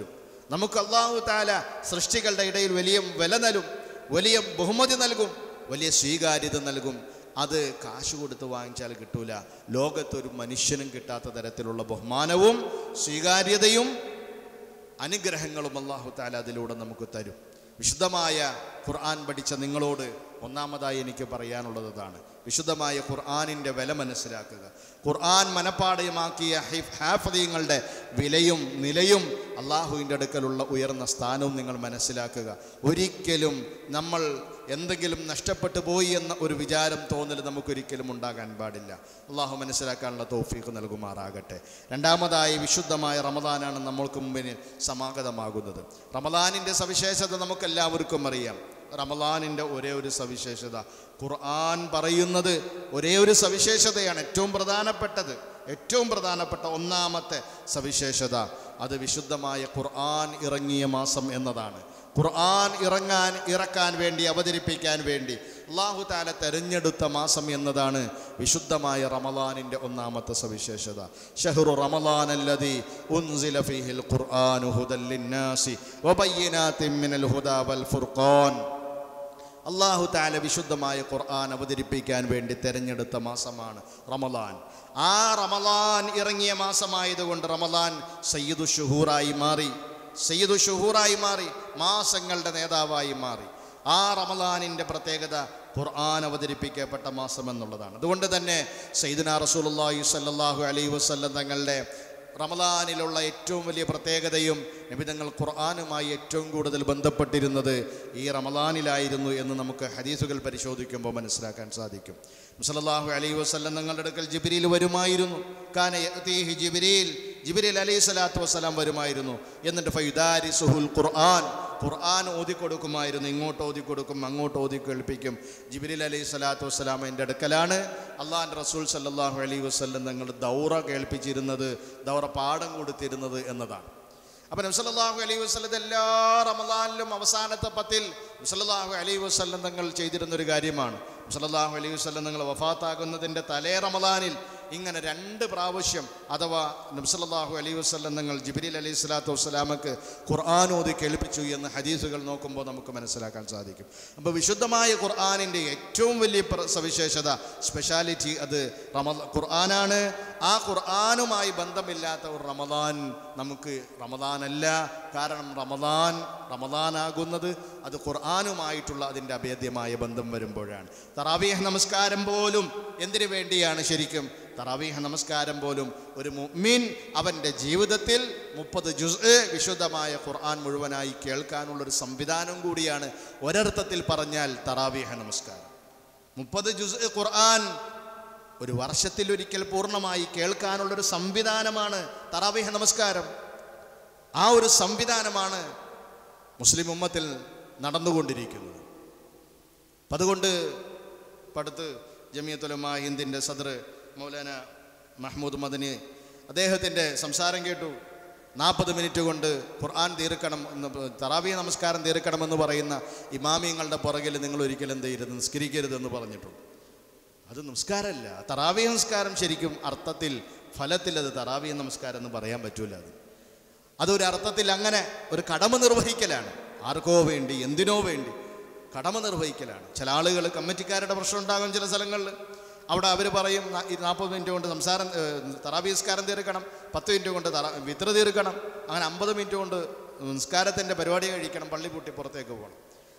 നമുക്ക് അള്ളാഹു താല സൃഷ്ടികളുടെ ഇടയിൽ വലിയ വില നൽകും വലിയ ബഹുമതി നൽകും വലിയ സ്വീകാര്യത നൽകും അത് കാശ് കൊടുത്ത് വാങ്ങിച്ചാൽ കിട്ടൂല ലോകത്തൊരു മനുഷ്യനും കിട്ടാത്ത തരത്തിലുള്ള ബഹുമാനവും സ്വീകാര്യതയും അനുഗ്രഹങ്ങളും അള്ളാഹു താല അതിലൂടെ നമുക്ക് തരും വിശുദ്ധമായ ഖുർആൻ പഠിച്ച നിങ്ങളോട് ഒന്നാമതായി എനിക്ക് പറയാനുള്ളത് അതാണ് വിശുദ്ധമായ ഖുർആാനിൻ്റെ വില മനസ്സിലാക്കുക ഖുർആൻ മനപ്പാടയമാക്കിയ ഹിഫ് ഹാഫദീങ്ങളുടെ വിലയും നിലയും അള്ളാഹുവിൻ്റെ അടുക്കലുള്ള ഉയർന്ന സ്ഥാനവും നിങ്ങൾ മനസ്സിലാക്കുക ഒരിക്കലും നമ്മൾ എന്തെങ്കിലും നഷ്ടപ്പെട്ടു പോയി എന്ന ഒരു വിചാരം തോന്നൽ നമുക്കൊരിക്കലും ഉണ്ടാകാൻ പാടില്ല അള്ളാഹു മനസ്സിലാക്കാനുള്ള തോഫീക്ക് നൽകുമാറാകട്ടെ രണ്ടാമതായി വിശുദ്ധമായ റമദാനാണ് നമ്മൾക്ക് മുമ്പിന് സമാഗതമാകുന്നത് റമദാനിൻ്റെ സവിശേഷത നമുക്കെല്ലാവർക്കും അറിയാം റമദാനിൻ്റെ ഒരേ ഒരു സവിശേഷത ഖുർആൻ പറയുന്നത് ഒരേ ഒരു സവിശേഷതയാണ് ഏറ്റവും പ്രധാനപ്പെട്ടത് ഏറ്റവും പ്രധാനപ്പെട്ട ഒന്നാമത്തെ സവിശേഷത അത് വിശുദ്ധമായ ഖുർആൻ ഇറങ്ങിയ മാസം എന്നതാണ് ഖുർആൻ ഇറങ്ങാൻ ഇറക്കാൻ വേണ്ടി അവതരിപ്പിക്കാൻ വേണ്ടി അള്ളാഹു താല തെരഞ്ഞെടുത്ത മാസം എന്നതാണ് വിശുദ്ധമായ റമദാനിൻ്റെ ഒന്നാമത്തെ സവിശേഷത ഷഹ്റു റമദാൻ അല്ലദി ഉൻസില ഫീഹിൽ ഖുർആനു ഹുദൽ ലിന്നാസി വബയ്യിനാത്തിൻ മിനൽ ഹുദാ വൽ ഫുർഖാൻ അള്ളാഹു താല വിശുദ്ധമായ ഖുർആൻ അവതരിപ്പിക്കാൻ വേണ്ടി തെരഞ്ഞെടുത്ത മാസമാണ് റമലാൻ ആ റമലാൻ ഇറങ്ങിയ മാസമായതുകൊണ്ട് റമലാൻ സയ്യിദു ഷുഹൂറായി മാറി സയ്യിദു ഷുഹൂറായി മാറി മാസങ്ങളുടെ നേതാവായി മാറി ആ റമലാനിൻ്റെ പ്രത്യേകത ഖുർആൻ അവതരിപ്പിക്കപ്പെട്ട മാസം എന്നുള്ളതാണ് അതുകൊണ്ട് തന്നെ സയ്യിദുന റസൂലുള്ളാഹി സ്വല്ലല്ലാഹു അലൈഹി വസല്ലം തങ്ങളുടെ റമദാനിലുള്ള ഏറ്റവും വലിയ പ്രത്യേകതയും നബിതങ്ങൾ ഖുർആാനുമായി ഏറ്റവും കൂടുതൽ ബന്ധപ്പെട്ടിരുന്നത് ഈ റമദാനിലായിരുന്നു എന്ന് നമുക്ക് ഹദീസുകൾ പരിശോധിക്കുമ്പോൾ മനസ്സിലാക്കാൻ സാധിക്കും മുസലല്ലാഹു അലൈഹി വസ്ലം നിങ്ങളുടെ അടുക്കൽ ജിബിരിയിൽ വരുമായിരുന്നു കാന യഅ്തീഹി ജിബിരിൽ ജിബിരിൽ അലൈഹി സ്വലാത്തു വസ്സലാം വരുമായിരുന്നു എന്നിട്ട് ഫൈദാരി സുഹുൽ ഖുർആൻ ഖുർആൻ ഓതിക്കൊടുക്കുമായിരുന്നു ഇങ്ങോട്ട് ഓതിക്കൊടുക്കും അങ്ങോട്ട് ഓതി കേൾപ്പിക്കും ജിബിരിൽ അലൈഹി സ്വലാത്തു വസ്സലാം എൻ്റെ അടുക്കലാണ് അള്ളാഹാൻ്റെ റസൂൽ സല്ലാഹു അലൈഹി വസ്ലം നിങ്ങൾ ദൗറ കേൾപ്പിച്ചിരുന്നത് ദൗറ പാഠം കൊടുത്തിരുന്നത് എന്നതാണ് അപ്പം നബ്സല്ലാഹു അലൈഹി വസ്ലം എല്ലാ റമദാനിലും അവസാനത്തെ പത്തിൽ നബ്സല്ലാഹു അലൈഹി വസ്ലം തങ്ങൾ ചെയ്തിരുന്ന ഒരു കാര്യമാണ് നബ്സല്ലാഹു അലൈഹി വസ്ലം നിങ്ങൾ വഫാത്താകുന്നതിൻ്റെ തലേ റമദാനിൽ ഇങ്ങനെ രണ്ട് പ്രാവശ്യം അഥവാ നബ്സല്ലാഹു അലൈഹി വസ്ലം നിങ്ങൾ ജിബിരിൽ അലൈഹി സ്വലാത്തു വസ്സലാമക്ക് ഖുർആൻ ഓതി കേൾപ്പിച്ചു എന്ന് ഹദീസുകൾ നോക്കുമ്പോൾ നമുക്ക് മനസ്സിലാക്കാൻ സാധിക്കും അപ്പോൾ വിശുദ്ധമായ ഖുർആാനിൻ്റെ ഏറ്റവും വലിയ പ്ര- സവിശേഷത സ്പെഷ്യാലിറ്റി അത് റമ ഖുർആനാണ് ആ ഖുർആനുമായി ബന്ധമില്ലാത്ത ഒരു റമദാൻ നമുക്ക് റമദാനല്ല കാരണം റമദാൻ റമദാനാകുന്നത് അത് ഖുർആനുമായിട്ടുള്ള അതിൻ്റെ അഭേദ്യമായ ബന്ധം വരുമ്പോഴാണ് തറാവീഹ് നമസ്കാരം പോലും എന്തിനു വേണ്ടിയാണ് ശരിക്കും തറാവീഹ് നമസ്കാരം പോലും ഒരു മുഅ്മിൻ അവൻ്റെ ജീവിതത്തിൽ മുപ്പത് ജുസ് വിശുദ്ധമായ ഖുർആൻ മുഴുവനായി കേൾക്കാനുള്ളൊരു സംവിധാനം കൂടിയാണ് ഒരർത്ഥത്തിൽ പറഞ്ഞാൽ തറാവീഹ് നമസ്കാരം മുപ്പത് ജുസ് ഖുർആൻ ഒരു വർഷത്തിൽ ഒരിക്കൽ പൂർണ്ണമായി കേൾക്കാനുള്ളൊരു സംവിധാനമാണ് തറാവീഹ് നമസ്കാരം ആ ഒരു സംവിധാനമാണ് മുസ്ലിം ഉമ്മത്തിൽ നടന്നുകൊണ്ടിരിക്കുന്നത് അപ്പം അതുകൊണ്ട് ഇപ്പം അടുത്ത് ജമിയത്തുലമ ഹിന്ദിൻ്റെ സദർ മൗലാന മഹ്മൂദ് മദനി അദ്ദേഹത്തിൻ്റെ സംസാരം കേട്ടു നാൽപ്പത് മിനിറ്റ് കൊണ്ട് ഖുർആൻ തീർക്കണം എന്ന് തറാവി നമസ്കാരം തീർക്കണമെന്ന് പറയുന്ന ഇമാമിയങ്ങളുടെ പുറകിൽ നിങ്ങൾ ഒരിക്കലും എന്ത് ചെയ്യരുത് നിസ്കരിക്കരുതെന്ന് പറഞ്ഞിട്ടുണ്ട് അത് നമസ്കാരമല്ല തറാവി നമസ്കാരം ശരിക്കും അർത്ഥത്തിൽ ഫലത്തിൽ അത് തറാവി നമസ്കാരം എന്ന് പറയാൻ പറ്റൂല അത് അതൊരു അർത്ഥത്തിൽ അങ്ങനെ ഒരു കടമ നിർവഹിക്കലാണ് ആർക്കോ വേണ്ടി എന്തിനോ വേണ്ടി കടമ നിർവഹിക്കലാണ് ചില ആളുകൾ കമ്മിറ്റിക്കാരുടെ പ്രശ്നം ഉണ്ടാകും ചില സ്ഥലങ്ങളിൽ അവിടെ അവർ പറയും "നാ- ഈ നാൽപ്പത് മിനിറ്റ് കൊണ്ട് സംസാരം തറാവി നിസ്കാരം തീർക്കണം പത്ത് മിനിറ്റ് കൊണ്ട് തറ വിത്ര തീർക്കണം അങ്ങനെ അമ്പത് മിനിറ്റ് കൊണ്ട് നിസ്കാരത്തിൻ്റെ പരിപാടി കഴിക്കണം പള്ളി പൂട്ടി പുറത്തേക്ക് പോകണം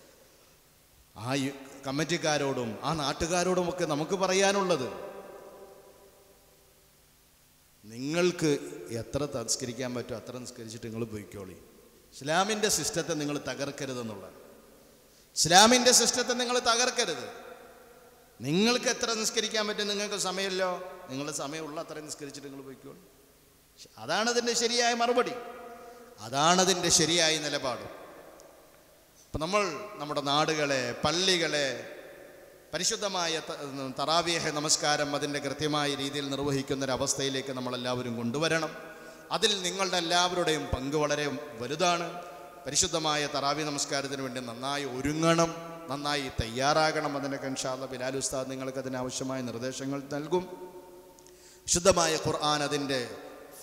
ആ യു- കമ്മിറ്റിക്കാരോടും ആ നാട്ടുകാരോടുമൊക്കെ നമുക്ക് പറയാനുള്ളത് നിങ്ങൾക്ക് എത്ര നിസ്കരിക്കാൻ പറ്റുമോ അത്ര നിസ്കരിച്ചിട്ട് നിങ്ങൾ പോയിക്കോളി ഇസ്ലാമിൻ്റെ സിസ്റ്റത്തെ നിങ്ങൾ തകർക്കരുതെന്നുള്ളതാണ് ഇസ്ലാമിൻ്റെ സിസ്റ്റത്തെ നിങ്ങൾ തകർക്കരുത് നിങ്ങൾക്ക് എത്ര നിസ്കരിക്കാൻ പറ്റും നിങ്ങൾക്ക് സമയമല്ലോ നിങ്ങൾ സമയമുള്ള അത്രയും നിസ്കരിച്ചിട്ട് നിങ്ങൾ പോയിക്കോളൂ അതാണ് അതിൻ്റെ ശരിയായ മറുപടി അതാണതിൻ്റെ ശരിയായ നിലപാട് അപ്പം നമ്മൾ നമ്മുടെ നാടുകളെ പള്ളികളെ പരിശുദ്ധമായ ത- തറാവീഹ നമസ്കാരം അതിൻ്റെ കൃത്യമായ രീതിയിൽ നിർവഹിക്കുന്ന ഒരു അവസ്ഥയിലേക്ക് നമ്മളെല്ലാവരും കൊണ്ടുവരണം അതിൽ നിങ്ങളുടെ എല്ലാവരുടെയും പങ്ക് വളരെ വലുതാണ് പരിശുദ്ധമായ തറാവി നമസ്കാരത്തിന് വേണ്ടി നന്നായി ഒരുങ്ങണം നന്നായി തയ്യാറാകണം അതിനൊക്കെ ഇൻഷാല്ല ബിലാൽ ഉസ്താദ് നിങ്ങൾക്ക് അതിനാവശ്യമായ നിർദ്ദേശങ്ങൾ നൽകും ശുദ്ധമായ ഖുർആൻ അതിൻ്റെ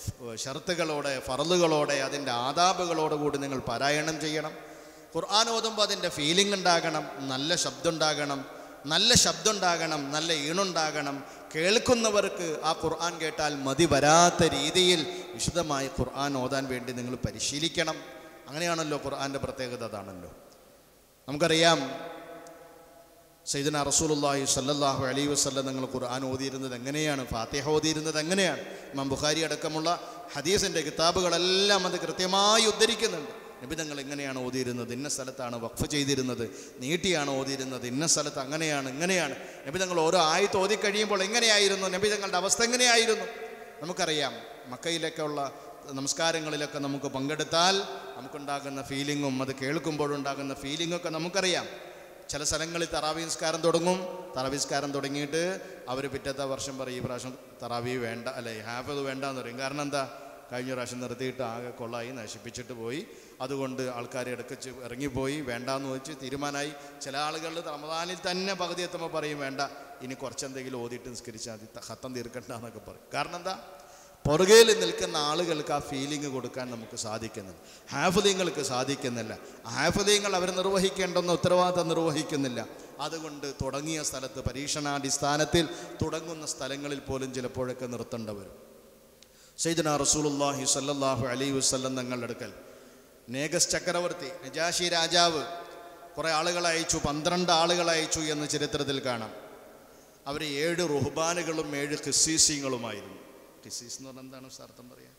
ഷർത്തുകളോടെ ഫറലുകളോടെ അതിൻ്റെ ആദാബുകളോട് കൂടി നിങ്ങൾ പാരായണം ചെയ്യണം ഖുർആൻ ഓതുമ്പോൾ അതിൻ്റെ ഫീലിംഗ് ഉണ്ടാകണം നല്ല ശബ്ദം ഉണ്ടാകണം നല്ല ശബ്ദം ഉണ്ടാകണം നല്ല ഈണുണ്ടാകണം കേൾക്കുന്നവർക്ക് ആ ഖുർആൻ കേട്ടാൽ മതി വരാത്ത രീതിയിൽ വിശുദ്ധമായി ഖുർആൻ ഓതാൻ വേണ്ടി നിങ്ങൾ പരിശീലിക്കണം അങ്ങനെയാണല്ലോ ഖുർആൻ്റെ പ്രത്യേകത അതാണല്ലോ നമുക്കറിയാം സൈദന റസൂലുള്ളാഹി സല്ലല്ലാഹു അലൈഹി വസല്ലം നിങ്ങൾ ഖുർആൻ ഓതിയിരുന്നത് എങ്ങനെയാണ് ഫാത്തിഹ ഓതിയിരുന്നത് എങ്ങനെയാണ് ഇമാം ബുഖാരി അടക്കമുള്ള ഹദീസിൻ്റെ കിതാബുകളെല്ലാം അത് കൃത്യമായി ഉദ്ധരിക്കുന്നുണ്ട് നബി തങ്ങൾ എങ്ങനെയാണ് ഓതിയിരുന്നത് ഇന്ന സ്ഥലത്താണ് വഖഫ് ചെയ്തിരുന്നത് നീട്ടിയാണ് ഓതിയിരുന്നത് ഇന്ന സ്ഥലത്ത് അങ്ങനെയാണ് ഇങ്ങനെയാണ് നബി തങ്ങൾ ഓരോ ആയത്ത് ഓതി കഴിയുമ്പോൾ എങ്ങനെയായിരുന്നു നബി തങ്ങളുടെ അവസ്ഥ എങ്ങനെയായിരുന്നു നമുക്കറിയാം മക്കയിലൊക്കെ ഉള്ള നമസ്കാരങ്ങളിലൊക്കെ നമുക്ക് പങ്കെടുത്താൽ നമുക്കുണ്ടാകുന്ന ഫീലിങ്ങും അത് കേൾക്കുമ്പോഴുണ്ടാകുന്ന ഫീലിങ്ങൊക്കെ നമുക്കറിയാം ചില സ്ഥലങ്ങളിൽ തറാവി നിസ്കാരം തുടങ്ങും തറാവി നിസ്കാരം തുടങ്ങിയിട്ട് അവർ പിറ്റത്തെ വർഷം പറയും ഈ പ്രാവശ്യം തറാവി വേണ്ട അല്ലെ ഹാഫത് വേണ്ട എന്ന് പറയും കാരണം എന്താ കഴിഞ്ഞ പ്രാവശ്യം നിർത്തിയിട്ട് ആകെ കൊള്ളായി നശിപ്പിച്ചിട്ട് പോയി അതുകൊണ്ട് ആൾക്കാർ ഇടയ്ക്ക് ഇറങ്ങിപ്പോയി വേണ്ടാന്ന് വെച്ച് തീരുമാനമായി ചില ആളുകൾ റമദാനിൽ തന്നെ പകുതി എത്തുമ്പോൾ പറയും വേണ്ട ഇനി കുറച്ചെന്തെങ്കിലും ഓതിയിട്ട് നിസ്കരിച്ചാൽ മതി ഹത്തം തീർക്കണ്ട എന്നൊക്കെ പറയും കാരണം എന്താ പുറകയിൽ നിൽക്കുന്ന ആളുകൾക്ക് ആ ഫീലിംഗ് കൊടുക്കാൻ നമുക്ക് സാധിക്കുന്നില്ല ഹാഫലിങ്ങൾക്ക് സാധിക്കുന്നില്ല ഹാഫലിങ്ങൾ അവർ നിർവഹിക്കേണ്ടെന്ന ഉത്തരവാദിത്തം നിർവഹിക്കുന്നില്ല അതുകൊണ്ട് തുടങ്ങിയ സ്ഥലത്ത് പരീക്ഷണാടിസ്ഥാനത്തിൽ തുടങ്ങുന്ന സ്ഥലങ്ങളിൽ പോലും ചിലപ്പോഴൊക്കെ നിർത്തേണ്ട വരും സൈദന റസൂലുല്ലാഹി സല്ലല്ലാഹു അലൈഹി വസല്ലം തങ്ങളുടെ അടുക്കൽ നേഗസ് ചക്രവർത്തി നജാഷി രാജാവ് കുറേ ആളുകളെ അയച്ചു പന്ത്രണ്ട് ആളുകളെ അയച്ചു എന്ന് ചരിത്രത്തിൽ കാണാം അവർ ഏഴ് റുഹ്ബാനുകളും ഏഴ് ഖിസീസിങ്ങളുമായിരുന്നു ഖിസീസ് എന്ന് പറഞ്ഞാൽ എന്താണ് ഉസ്താദ് അർത്ഥം പറയാ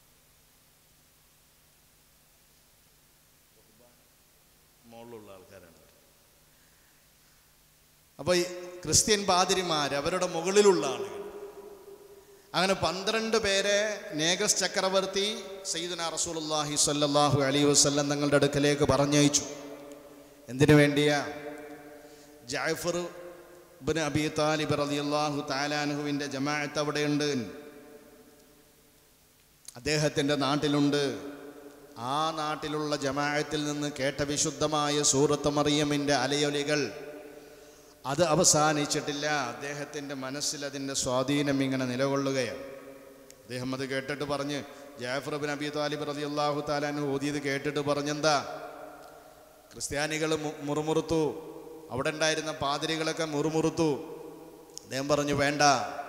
മുകളിലുള്ള ആൾക്കാരാണ് അവർ. അപ്പോൾ ഈ ക്രിസ്ത്യൻ പാതിരിമാർ അവരുടെ മുകളിലുള്ള ആളുകൾ അങ്ങനെ പന്ത്രണ്ട് പേരെ നേഗസ് ചക്രവർത്തി സയ്യിദുന റസൂലുള്ളാഹി സ്വല്ലല്ലാഹു അലൈഹി വസല്ലം തങ്ങളുടെ അടുക്കലേക്ക് പറഞ്ഞയച്ചു എന്തിനു വേണ്ടിയാ ജാഫർ ഇബ്നു അബി താലിബ് റളിയല്ലാഹു താലാനുഹുവിൻ്റെ ജമാഅത്ത് അവിടെയുണ്ട് അദ്ദേഹത്തിൻ്റെ നാട്ടിലുണ്ട് ആ നാട്ടിലുള്ള ജമാഅത്തിൽ നിന്ന് കേട്ട വിശുദ്ധമായ സൂറത്ത് മറിയമിൻ്റെ അലയൊലികൾ അത് അവസാനിച്ചിട്ടില്ല അദ്ദേഹത്തിൻ്റെ മനസ്സിൽ അതിൻ്റെ സ്വാധീനം ഇങ്ങനെ നിലകൊള്ളുകയാണ് അദ്ദേഹം അത് കേട്ടിട്ട് പറഞ്ഞ് ജാഫർ ബിൻ അബി താലിബ് റതി അള്ളാഹു താലാൻ ഓതിയത് കേട്ടിട്ട് പറഞ്ഞെന്താ ക്രിസ്ത്യാനികൾ മു- മുറുമുറുത്തു അവിടെ ഉണ്ടായിരുന്ന പാതിരികളൊക്കെ മുറുമുറുത്തു അദ്ദേഹം പറഞ്ഞു വേണ്ട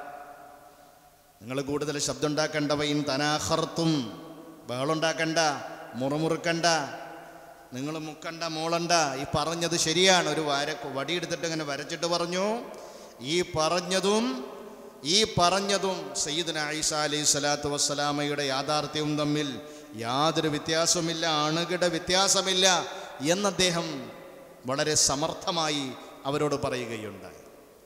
നിങ്ങൾ കൂടുതൽ ശബ്ദം ഉണ്ടാക്കേണ്ടവയും തനാഹർത്തും ബഹളുണ്ടാക്കണ്ട മുറുമുറുക്കണ്ട നിങ്ങൾ മുക്കണ്ട മൂളണ്ട ഈ പറഞ്ഞത് ശരിയാണ് ഒരു വര വടിയെടുത്തിട്ട് ഇങ്ങനെ വരച്ചിട്ട് പറഞ്ഞു ഈ പറഞ്ഞതും ഈ പറഞ്ഞതും സയ്യിദ്ന ഐസ അലൈഹി സ്വലാത്തു വസ്സലാമയുടെ യാഥാർത്ഥ്യവും തമ്മിൽ യാതൊരു വ്യത്യാസവുമില്ല അണുകിട വ്യത്യാസമില്ല എന്ന് അദ്ദേഹം വളരെ സമർത്ഥമായി അവരോട് പറയുകയുണ്ടായി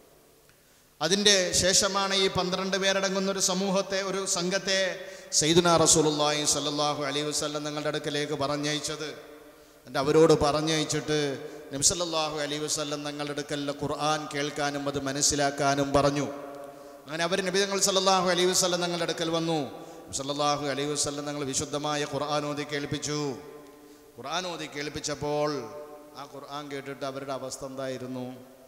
അതിൻ്റെ ശേഷമാണ് ഈ പന്ത്രണ്ട് പേരടങ്ങുന്ന ഒരു സമൂഹത്തെ ഒരു സംഘത്തെ സൈദുന റസൂലുള്ളാഹി സല്ലല്ലാഹു അലൈഹി വസല്ലം നിങ്ങളുടെ അടുക്കലേക്ക് പറഞ്ഞയച്ചത് എന്നിട്ട് അവരോട് പറഞ്ഞയച്ചിട്ട് നബ്സല്ലാഹു അലൈഹി വസല്ലം നിങ്ങളുടെ അടുക്കലിലെ ഖുർആൻ കേൾക്കാനും അത് മനസ്സിലാക്കാനും പറഞ്ഞു അങ്ങനെ അവർ നബി തങ്ങൾ സല്ലല്ലാഹു അലൈഹി വസല്ലം നിങ്ങളുടെ അടുക്കൽ വന്നു സല്ലല്ലാഹു അലൈഹി വസല്ലം നിങ്ങൾ വിശുദ്ധമായ ഖുർആൻ ഓതി കേൾപ്പിച്ചു ഖുർആൻ ഓതി കേൾപ്പിച്ചപ്പോൾ ആ ഖുർആൻ കേട്ടിട്ട് അവരുടെ അവസ്ഥ എന്തായിരുന്നു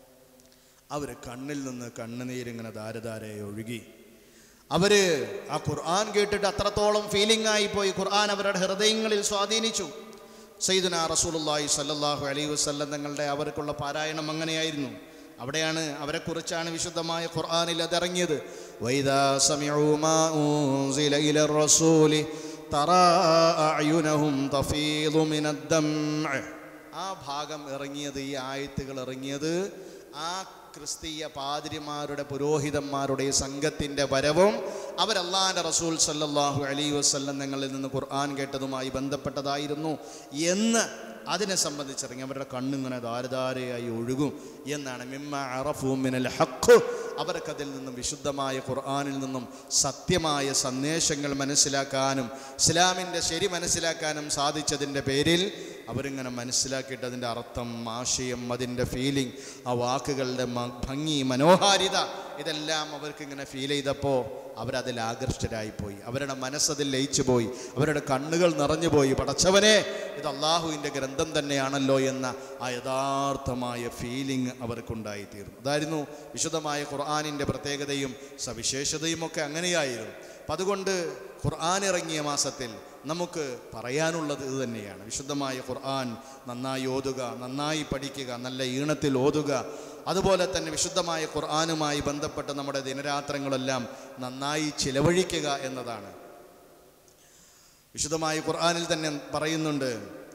അവർ കണ്ണിൽ നിന്ന് കണ്ണുനീരിങ്ങനെ ധാരധാരയെ ഒഴുകി അവർ ആ ഖുർആൻ കേട്ടിട്ട് അത്രത്തോളം ഫീലിംഗ് ആയിപ്പോയി ഖുർആൻ അവരുടെ ഹൃദയങ്ങളിൽ സ്വാധീനിച്ചു സയ്യിദുന റസൂലുള്ളാഹി സല്ലല്ലാഹു അലൈഹി വസല്ലം തങ്ങളുടെ അവർക്കുള്ള പാരായണം അങ്ങനെയായിരുന്നു അവിടെയാണ് അവരെക്കുറിച്ചാണ് വിശുദ്ധമായ ഖുർആനിൽ അതിറങ്ങിയത് വൈദാ സമിഉ മാ ഉൻസില ഇലർ റസൂലി തറാ അഅ്യുനഹും തഫീദു മിനദ്ദംഅ ആ ഭാഗം ഇറങ്ങിയത് ഈ ആയത്തുകൾ ഇറങ്ങിയത് ആ ക്രിസ്തീയ പാതിരിമാരുടെ പുരോഹിതന്മാരുടെ സംഘത്തിൻ്റെ വരവും അവരല്ലാൻ്റെ റസൂൽ സല്ലല്ലാഹു അലൈഹി വസല്ലം ഞങ്ങളിൽ നിന്ന് ഖുർആൻ കേട്ടതുമായി ബന്ധപ്പെട്ടതായിരുന്നു എന്ന് അതിനെ സംബന്ധിച്ചിറങ്ങി അവരുടെ കണ്ണിങ്ങനെ ധാരധാരയായി ഒഴുകും എന്നാണ് മിമ്മ അറഫു മിനൽ ഹഖ് അവർക്കതിൽ നിന്നും വിശുദ്ധമായ ഖുർആനിൽ നിന്നും സത്യമായ സന്ദേശങ്ങൾ മനസ്സിലാക്കാനും ഇസ്ലാമിൻ്റെ ശരി മനസ്സിലാക്കാനും സാധിച്ചതിൻ്റെ പേരിൽ അവരിങ്ങനെ മനസ്സിലാക്കിയിട്ട് അതിൻ്റെ അർത്ഥം ആശയം അതിൻ്റെ ഫീലിംഗ് ആ വാക്കുകളുടെ മ- ഭംഗി മനോഹാരിത ഇതെല്ലാം അവർക്കിങ്ങനെ ഫീൽ ചെയ്തപ്പോൾ അവരതിൽ ആകൃഷ്ടരായിപ്പോയി അവരുടെ മനസ്സതിൽ ലയിച്ചു പോയി അവരുടെ കണ്ണുകൾ നിറഞ്ഞു പോയി പടച്ചവനെ ഇത് അള്ളാഹുവിൻ്റെ ഗ്രന്ഥം തന്നെയാണല്ലോ എന്ന ആ യഥാർത്ഥമായ ഫീലിംഗ് അവർക്കുണ്ടായിത്തീർന്നു അതായിരുന്നു വിശുദ്ധമായ ഖുർആാനിൻ്റെ പ്രത്യേകതയും സവിശേഷതയും ഒക്കെ അങ്ങനെയായിരുന്നു അപ്പം അതുകൊണ്ട് ഖുർആൻ ഇറങ്ങിയ മാസത്തിൽ നമുക്ക് പറയാനുള്ളത് ഇത് തന്നെയാണ് വിശുദ്ധമായ ഖുർആൻ നന്നായി ഓതുക നന്നായി പഠിക്കുക നല്ല ഈണത്തിൽ ഓതുക അതുപോലെ തന്നെ വിശുദ്ധമായ ഖുർആനുമായി ബന്ധപ്പെട്ട നമ്മുടെ ദിനരാത്രങ്ങളെല്ലാം നന്നായി ചിലവഴിക്കുക എന്നതാണ് വിശുദ്ധമായ ഖുർആനിൽ തന്നെ പറയുന്നുണ്ട്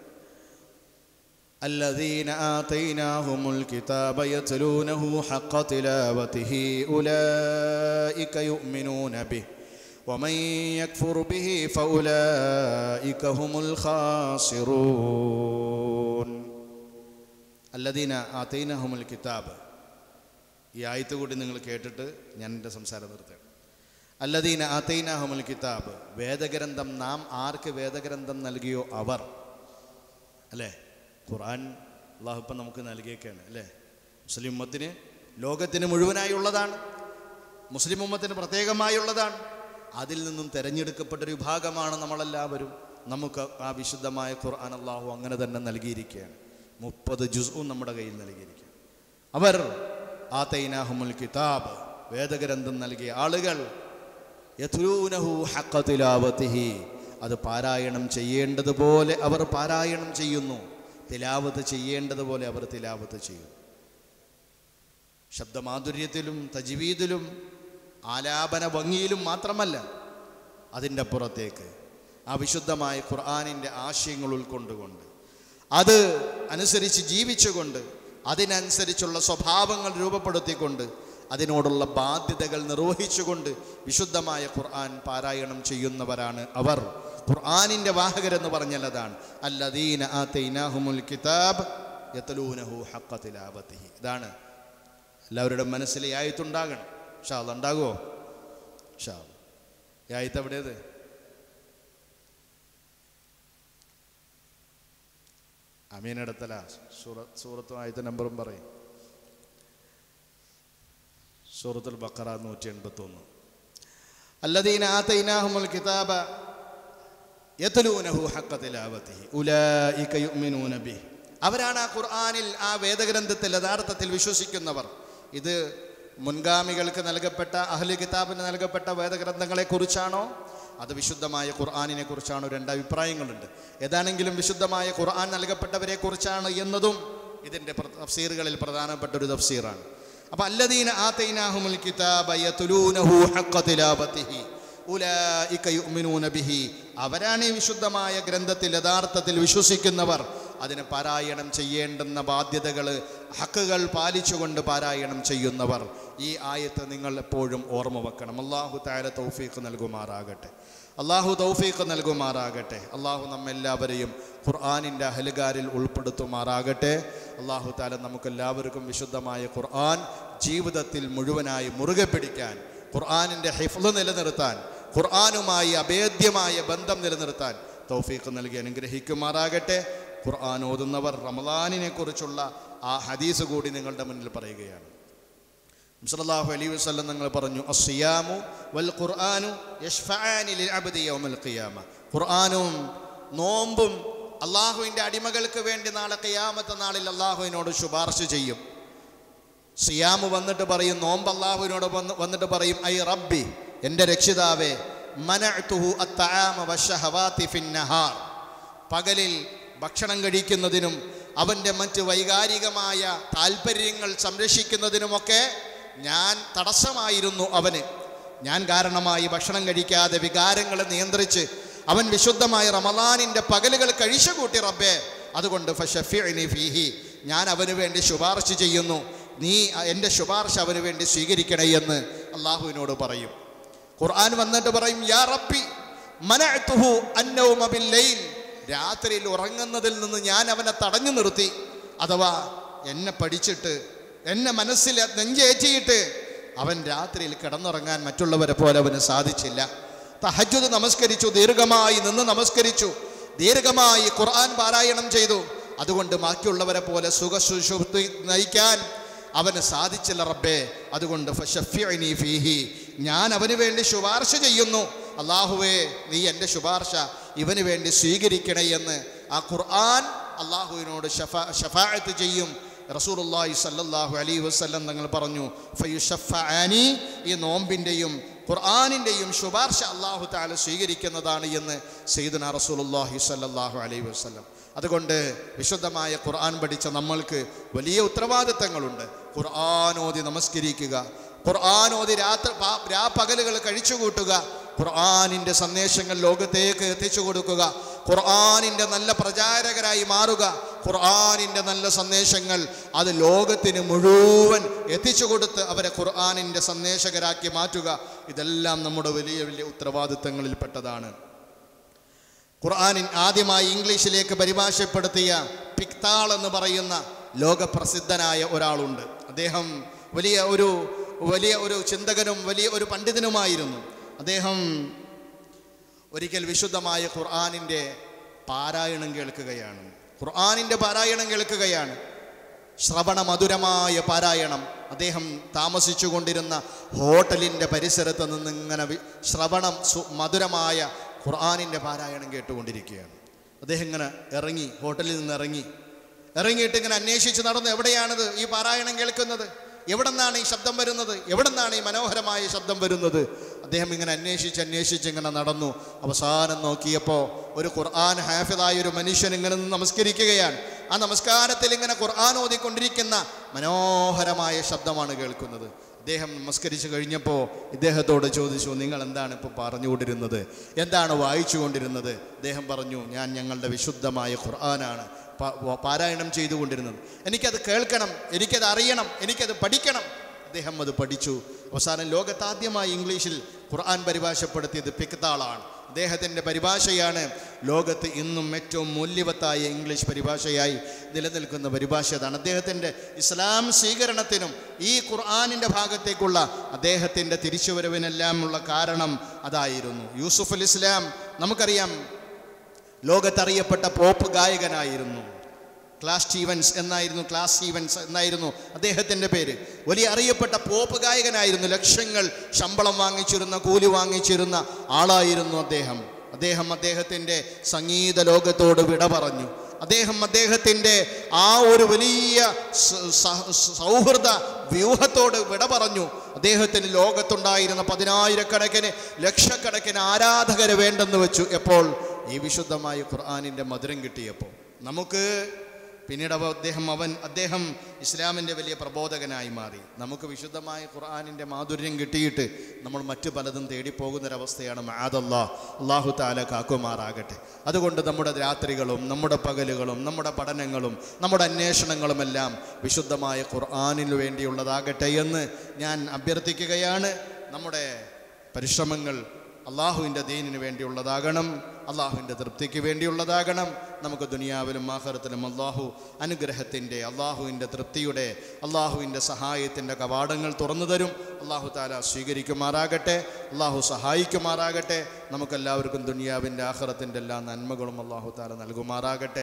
الذين آتيناهم الكتاب يتلونه حق تلاوته أولئك يؤمنون به ومن يكفر به فأولئك هم الخاسرون الذين آتيناهم الكتاب ഈ ആയത്ത് കൂടി നിങ്ങൾ കേട്ടിട്ട് ഞാൻ എൻ്റെ സംസാരം നിർത്തുകയാണ് അല്ലദീന ആത്തൈനാഹുമുൽ കിതാബ് വേദഗ്രന്ഥം നാം ആർക്ക് വേദഗ്രന്ഥം നൽകിയോ അവർ അല്ലേ ഖുർആൻ അള്ളാഹു ഇപ്പം നമുക്ക് നൽകിയൊക്കെയാണ് അല്ലേ മുസ്ലിം ഉമ്മത്തിന് ലോകത്തിന് മുഴുവനായി ഉള്ളതാണ് മുസ്ലിം ഉമ്മത്തിന് പ്രത്യേകമായുള്ളതാണ് അതിൽ നിന്നും തിരഞ്ഞെടുക്കപ്പെട്ട ഒരു വിഭാഗമാണ് നമ്മളെല്ലാവരും നമുക്ക് ആ വിശുദ്ധമായ ഖുർആൻ അള്ളാഹു അങ്ങനെ തന്നെ നൽകിയിരിക്കുകയാണ് മുപ്പത് ജുസും നമ്മുടെ കയ്യിൽ നൽകിയിരിക്കുകയാണ് അവർ ആ തൈനാഹുമുൽ കിതാബ് വേദഗ്രന്ഥം നൽകിയ ആളുകൾ യഥൂനഹു ഹഖ തിലാവത്തിഹി അത് പാരായണം ചെയ്യേണ്ടതുപോലെ അവർ പാരായണം ചെയ്യുന്നു തിലാവത്ത് ചെയ്യേണ്ടതുപോലെ അവർ തിലാവത്ത് ചെയ്യും ശബ്ദമാധുര്യത്തിലും തജ്വീദിലും ആലാപന ഭംഗിയിലും മാത്രമല്ല അതിൻ്റെ പുറത്തേക്ക് ആ വിശുദ്ധമായ ഖുർആാനിൻ്റെ ആശയങ്ങൾ ഉൾക്കൊണ്ടുകൊണ്ട് അത് അനുസരിച്ച് ജീവിച്ചുകൊണ്ട് അതിനനുസരിച്ചുള്ള സ്വഭാവങ്ങൾ രൂപപ്പെടുത്തിക്കൊണ്ട് അതിനോടുള്ള ബാധ്യതകൾ നിർവഹിച്ചുകൊണ്ട് വിശുദ്ധമായ ഖുർആൻ പാരായണം ചെയ്യുന്നവരാണ് അവർ ഖുർആനിൻ്റെ വാഹകരെന്ന് പറഞ്ഞാൽ അതാണ് അല്ലദീന ആതൈനാഹുമുൽ കിതാബ് യതലൂനഹു ഹഖ തിലാവത്തിഹി ഇതാണ് എല്ലാവരുടെ മനസ്സിൽ ഈ ആയത്തുണ്ടാകണം ഷാ ഉണ്ടാകുമോ ഷാ ഈ ആയത്ത് എവിടേത് അമീനടത്തല സൂറ സൂറത്തും ആയത്തെ നമ്പറും പറയും സൂറത്തുൽ ബക്കറ നൂറ്റി എൺപത്തി ഒന്ന് الذين آتيناهم الكتاب يتلونه حق تلاوته أولئك يؤمنون به അവരാണ് ആ ഖുർആനിൽ ആ വേദഗ്രന്ഥത്തിൽ യഥാർത്ഥത്തിൽ വിശ്വസിക്കുന്നവർ ഇത് മുൻഗാമികൾക്ക് നൽകപ്പെട്ട അഹ്ലി കിതാബിന് നൽകപ്പെട്ട വേദഗ്രന്ഥങ്ങളെ കുറിച്ചാണോ അത് വിശുദ്ധമായ ഖുർആാനിനെ കുറിച്ചാണോ രണ്ട് അഭിപ്രായങ്ങളുണ്ട് ഏതാണെങ്കിലും വിശുദ്ധമായ ഖുർആൻ നൽകപ്പെട്ടവരെ കുറിച്ചാണ് എന്നതും ഇതിൻ്റെ തഫ്സീറുകളിൽ പ്രധാനപ്പെട്ട ഒരു തഫ്സീറാണ് അപ്പൊ അല്ലദീന ആതൈനാഹുമുൽ കിതാബ യത്ലൂനഹു ഹഖ തിലാവതിഹി ഉലൈക യുഅ്മിനൂന ബിഹി അവരാണ് ഈ വിശുദ്ധമായ ഗ്രന്ഥത്തിൽ യഥാർത്ഥത്തിൽ വിശ്വസിക്കുന്നവർ അതിന് പാരായണം ചെയ്യേണ്ടുന്ന ബാധ്യതകൾ ഹക്കുകൾ പാലിച്ചുകൊണ്ട് പാരായണം ചെയ്യുന്നവർ ഈ ആയത്ത് നിങ്ങൾ എപ്പോഴും ഓർമ്മ വെക്കണം അള്ളാഹു താര തൗഫീഖ് നൽകുമാറാകട്ടെ അള്ളാഹു തൗഫീഖ് നൽകുമാറാകട്ടെ അള്ളാഹു നമ്മെല്ലാവരെയും ഖുർആാനിൻ്റെ അഹലുകാരിൽ ഉൾപ്പെടുത്തുമാറാകട്ടെ അള്ളാഹു താല നമുക്കെല്ലാവർക്കും വിശുദ്ധമായ ഖുർആൻ ജീവിതത്തിൽ മുഴുവനായി മുറുകെ പിടിക്കാൻ ഖുർആാനിൻ്റെ ഹിഫ്ല് നിലനിർത്താൻ ഖുർആാനുമായി അഭേദ്യമായ ബന്ധം നിലനിർത്താൻ തൗഫീഖ് നൽകി അനുഗ്രഹിക്കുമാറാകട്ടെ ഖുർആൻ ഓതുന്നവർ റമദാനിനെ കുറിച്ചുള്ള ആ ഹദീസ് കൂടി നിങ്ങളുടെ മുന്നിൽ പറയുകയാണ് സല്ലല്ലാഹു അലൈഹി വസല്ലം നിങ്ങൾ പറഞ്ഞു അസ്സിയാമു വൽ ഖുർആനു യശ്ഫഅാനി ലിൽ അബ്ദി യൗമൽ ഖിയാമ ഖുർആനും നോമ്പും അള്ളാഹുവിൻ്റെ അടിമകൾക്ക് വേണ്ടി നാളെ ഖിയാമത്ത് നാളിൽ അള്ളാഹുവിനോട് ശുപാർശ ചെയ്യും സിയാമ് വന്നിട്ട് പറയും നോമ്പ് അള്ളാഹുവിനോട് വന്ന് വന്നിട്ട് പറയും ഐ റബ്ബി എൻ്റെ രക്ഷിതാവേ മനഅ്തുഹു അത്തആമ വശഹവാതി ഫിന്നഹാർ പകലിൽ ഭക്ഷണം കഴിക്കുന്നതിനും അവൻ്റെ മറ്റ് വൈകാരികമായ താല്പര്യങ്ങൾ സംരക്ഷിക്കുന്നതിനുമൊക്കെ ഞാൻ തടസ്സമായിരുന്നു അവന് ഞാൻ കാരണമായി ഭക്ഷണം കഴിക്കാതെ വികാരങ്ങളെ നിയന്ത്രിച്ച് അവൻ വിശുദ്ധമായ റമദാനിൻ്റെ പകലുകൾ കഴിച്ചു കൂട്ടി റബ്ബേ അതുകൊണ്ട് ഫഷഫിഅ്നി ഫീഹി ഞാൻ അവന് വേണ്ടി ശുപാർശ ചെയ്യുന്നു നീ എൻ്റെ ശുപാർശ അവന് വേണ്ടി സ്വീകരിക്കണേ എന്ന് അള്ളാഹുവിനോട് പറയും ഖുർആൻ വന്നിട്ട് പറയും യാ റബ്ബി മനഅ്തുഹു അന്നൗമ ബില്ലൈൽ രാത്രിയിൽ ഉറങ്ങുന്നതിൽ നിന്ന് ഞാൻ അവനെ തടഞ്ഞു നിർത്തി അഥവാ എന്നെ പഠിച്ചിട്ട് എന്നെ മനസ്സിൽ നെഞ്ചേറ്റിയിട്ട് അവൻ രാത്രിയിൽ കിടന്നുറങ്ങാൻ മറ്റുള്ളവരെ പോലെ അവന് സാധിച്ചില്ല തഹജ്ജുദ് നമസ്കരിച്ചു ദീർഘമായി നിന്ന് നമസ്കരിച്ചു ദീർഘമായി ഖുർആൻ പാരായണം ചെയ്തു അതുകൊണ്ട് ബാക്കിയുള്ളവരെ പോലെ സുഖസുഷുപ്തി നയിക്കാൻ അവന് സാധിച്ചില്ല റബ്ബേ അതുകൊണ്ട് ഫശഫ്യഅ്നി ഫീഹി ഞാൻ അവന് വേണ്ടി ശുപാർശ ചെയ്യുന്നു അള്ളാഹുവേ നീ എൻ്റെ ശുപാർശ ഇവന് വേണ്ടി സ്വീകരിക്കണേ എന്ന് ആ ഖുർആൻ അള്ളാഹുവിനോട് ഷഫാ ഷഫാഅത്ത് ചെയ്യും റസൂലുള്ളാഹി സല്ലല്ലാഹു അലൈഹി വസല്ലം തങ്ങൾ പറഞ്ഞു ഫയുഷഫഅനി ഈ നോമ്പിൻ്റെയും ഖുർആാനിൻ്റെയും ശുപാർശ അള്ളാഹു താല സ്വീകരിക്കുന്നതാണ് എന്ന് സയ്യിദുന റസൂലുള്ളാഹി സ്വല്ലല്ലാഹു അലൈഹി വസല്ലം അതുകൊണ്ട് വിശുദ്ധമായ ഖുർആൻ പഠിച്ച നമ്മൾക്ക് വലിയ ഉത്തരവാദിത്തങ്ങളുണ്ട് ഖുർആാനോതി നമസ്കരിക്കുക ഖുർആാനോതി രാത്രി പാ- രാപ്പകലുകൾ കഴിച്ചുകൂട്ടുക ഖുർആാനിൻ്റെ സന്ദേശങ്ങൾ ലോകത്തേക്ക് എത്തിച്ചു കൊടുക്കുക ഖുർആാനിൻ്റെ നല്ല പ്രചാരകരായി മാറുക ഖുർആാനിൻ്റെ നല്ല സന്ദേശങ്ങൾ അത് ലോകത്തിന് മുഴുവൻ എത്തിച്ചു കൊടുത്ത് അവരെ ഖുർആാനിൻ്റെ സന്ദേശകരാക്കി മാറ്റുക ഇതെല്ലാം നമ്മുടെ വലിയ വലിയ ഉത്തരവാദിത്തങ്ങളിൽപ്പെട്ടതാണ് ഖുർആാനിൻ ആദ്യമായി ഇംഗ്ലീഷിലേക്ക് പരിഭാഷപ്പെടുത്തിയ പിക്താൾ എന്ന് പറയുന്ന ലോകപ്രസിദ്ധനായ ഒരാളുണ്ട് അദ്ദേഹം വലിയ ഒരു വലിയ ഒരു ചിന്തകനും വലിയ ഒരു പണ്ഡിതനുമായിരുന്നു അദ്ദേഹം ഒരിക്കൽ വിശുദ്ധമായ ഖുർആാനിൻ്റെ പാരായണം കേൾക്കുകയാണ് ഖുർആാനിൻ്റെ പാരായണം കേൾക്കുകയാണ് ശ്രവണ മധുരമായ പാരായണം അദ്ദേഹം താമസിച്ചു കൊണ്ടിരുന്ന ഹോട്ടലിൻ്റെ പരിസരത്ത് നിന്ന് ഇങ്ങനെ വി- ശ്രവണം സു- മധുരമായ ഖുർആാനിൻ്റെ പാരായണം കേട്ടുകൊണ്ടിരിക്കുകയാണ് അദ്ദേഹം ഇങ്ങനെ ഇറങ്ങി ഹോട്ടലിൽ നിന്ന് ഇറങ്ങി ഇറങ്ങിയിട്ട് ഇങ്ങനെ അന്വേഷിച്ച് നടന്നു എവിടെയാണിത് ഈ പാരായണം കേൾക്കുന്നത് എവിടെ നിന്നാണ് ഈ ശബ്ദം വരുന്നത് എവിടെ നിന്നാണ് ഈ മനോഹരമായ ശബ്ദം വരുന്നത് അദ്ദേഹം ഇങ്ങനെ അന്വേഷിച്ച് അന്വേഷിച്ച് ഇങ്ങനെ നടന്നു അവസാനം നോക്കിയപ്പോൾ ഒരു ഖുർആൻ ഹാഫിദായ ഒരു മനുഷ്യൻ ഇങ്ങനെ നിന്ന് നമസ്കരിക്കുകയാണ് ആ നമസ്കാരത്തിൽ ഇങ്ങനെ ഖുർആൻ ഓതിക്കൊണ്ടിരിക്കുന്ന മനോഹരമായ ശബ്ദമാണ് കേൾക്കുന്നത് അദ്ദേഹം നമസ്കരിച്ച് കഴിഞ്ഞപ്പോൾ ഇദ്ദേഹത്തോട് ചോദിച്ചു നിങ്ങൾ എന്താണ് ഇപ്പോൾ പറഞ്ഞുകൊണ്ടിരുന്നത് എന്താണ് വായിച്ചു കൊണ്ടിരുന്നത് അദ്ദേഹം പറഞ്ഞു ഞാൻ ഞങ്ങളുടെ വിശുദ്ധമായ ഖുർആനാണ് പ- വ- പാരായണം ചെയ്തുകൊണ്ടിരുന്നത് എനിക്കത് കേൾക്കണം എനിക്കത് അറിയണം എനിക്കത് പഠിക്കണം അദ്ദേഹം അത് പഠിച്ചു അവസാനം ലോകത്താദ്യമായി ഇംഗ്ലീഷിൽ ഖുർആൻ പരിഭാഷപ്പെടുത്തിയത് പിക്താളാണ് അദ്ദേഹത്തിൻ്റെ പരിഭാഷയാണ് ലോകത്ത് ഇന്നും ഏറ്റവും മൂല്യവത്തായ ഇംഗ്ലീഷ് പരിഭാഷയായി നിലനിൽക്കുന്ന പരിഭാഷ അതാണ് അദ്ദേഹത്തിൻ്റെ ഇസ്ലാം സ്വീകരണത്തിനും ഈ ഖുർആാനിൻ്റെ ഭാഗത്തേക്കുള്ള അദ്ദേഹത്തിൻ്റെ തിരിച്ചുവരവിനെല്ലാമുള്ള കാരണം അതായിരുന്നു യൂസുഫ് അൽ ഇസ്ലാം നമുക്കറിയാം ലോകത്തറിയപ്പെട്ട പോപ്പ് ഗായകനായിരുന്നു ക്ലാസ് സ്റ്റീവൻസ് എന്നായിരുന്നു ക്ലാസ് സ്റ്റീവൻസ് എന്നായിരുന്നു അദ്ദേഹത്തിൻ്റെ പേര് വലിയ അറിയപ്പെട്ട പോപ്പ് ഗായകനായിരുന്നു ലക്ഷങ്ങൾ ശമ്പളം വാങ്ങിച്ചിരുന്ന കൂലി വാങ്ങിച്ചിരുന്ന ആളായിരുന്നു അദ്ദേഹം അദ്ദേഹം അദ്ദേഹത്തിൻ്റെ സംഗീത ലോകത്തോട് വിട പറഞ്ഞു അദ്ദേഹം അദ്ദേഹത്തിൻ്റെ ആ ഒരു വലിയ സ- സ- സൗഹൃദ വ്യൂഹത്തോട് വിട പറഞ്ഞു അദ്ദേഹത്തിന് ലോകത്തുണ്ടായിരുന്ന പതിനായിരക്കണക്കിന് ലക്ഷക്കണക്കിന് ആരാധകരെ വേണ്ടെന്ന് വെച്ചു എപ്പോൾ ഈ വിശുദ്ധമായ ഖുർആാനിൻ്റെ മധുരം കിട്ടിയപ്പോൾ നമുക്ക് പിന്നീട് അവ അദ്ദേഹം അവൻ അദ്ദേഹം ഇസ്ലാമിൻ്റെ വലിയ പ്രബോധകനായി മാറി നമുക്ക് വിശുദ്ധമായ ഖുർആാനിൻ്റെ മാധുര്യം കിട്ടിയിട്ട് നമ്മൾ മറ്റു പലതും തേടിപ്പോകുന്നൊരവസ്ഥയാണ് മാതല്ലാ അള്ളാഹു താല കാക്കുമാറാകട്ടെ അതുകൊണ്ട് നമ്മുടെ രാത്രികളും നമ്മുടെ പകലുകളും നമ്മുടെ പഠനങ്ങളും നമ്മുടെ അന്വേഷണങ്ങളുമെല്ലാം വിശുദ്ധമായ ഖുർആാനിന് വേണ്ടിയുള്ളതാകട്ടെ എന്ന് ഞാൻ അഭ്യർത്ഥിക്കുകയാണ് നമ്മുടെ പരിശ്രമങ്ങൾ അള്ളാഹുവിൻ്റെ ദീനിന് വേണ്ടിയുള്ളതാകണം അള്ളാഹുവിൻ്റെ തൃപ്തിക്ക് വേണ്ടിയുള്ളതാകണം നമുക്ക് ദുനിയാവിലും ആഹ്റത്തിലും അള്ളാഹു അനുഗ്രഹത്തിൻ്റെ അള്ളാഹുവിൻ്റെ തൃപ്തിയുടെ അള്ളാഹുവിൻ്റെ സഹായത്തിൻ്റെ കവാടങ്ങൾ തുറന്നു തരും അള്ളാഹു താല സ്വീകരിക്കുമാറാകട്ടെ അള്ളാഹു സഹായിക്കുമാറാകട്ടെ നമുക്കെല്ലാവർക്കും ദുനിയാവിൻ്റെ ആഹ്റത്തിൻ്റെ എല്ലാ നന്മകളും അള്ളാഹു താല നൽകുമാറാകട്ടെ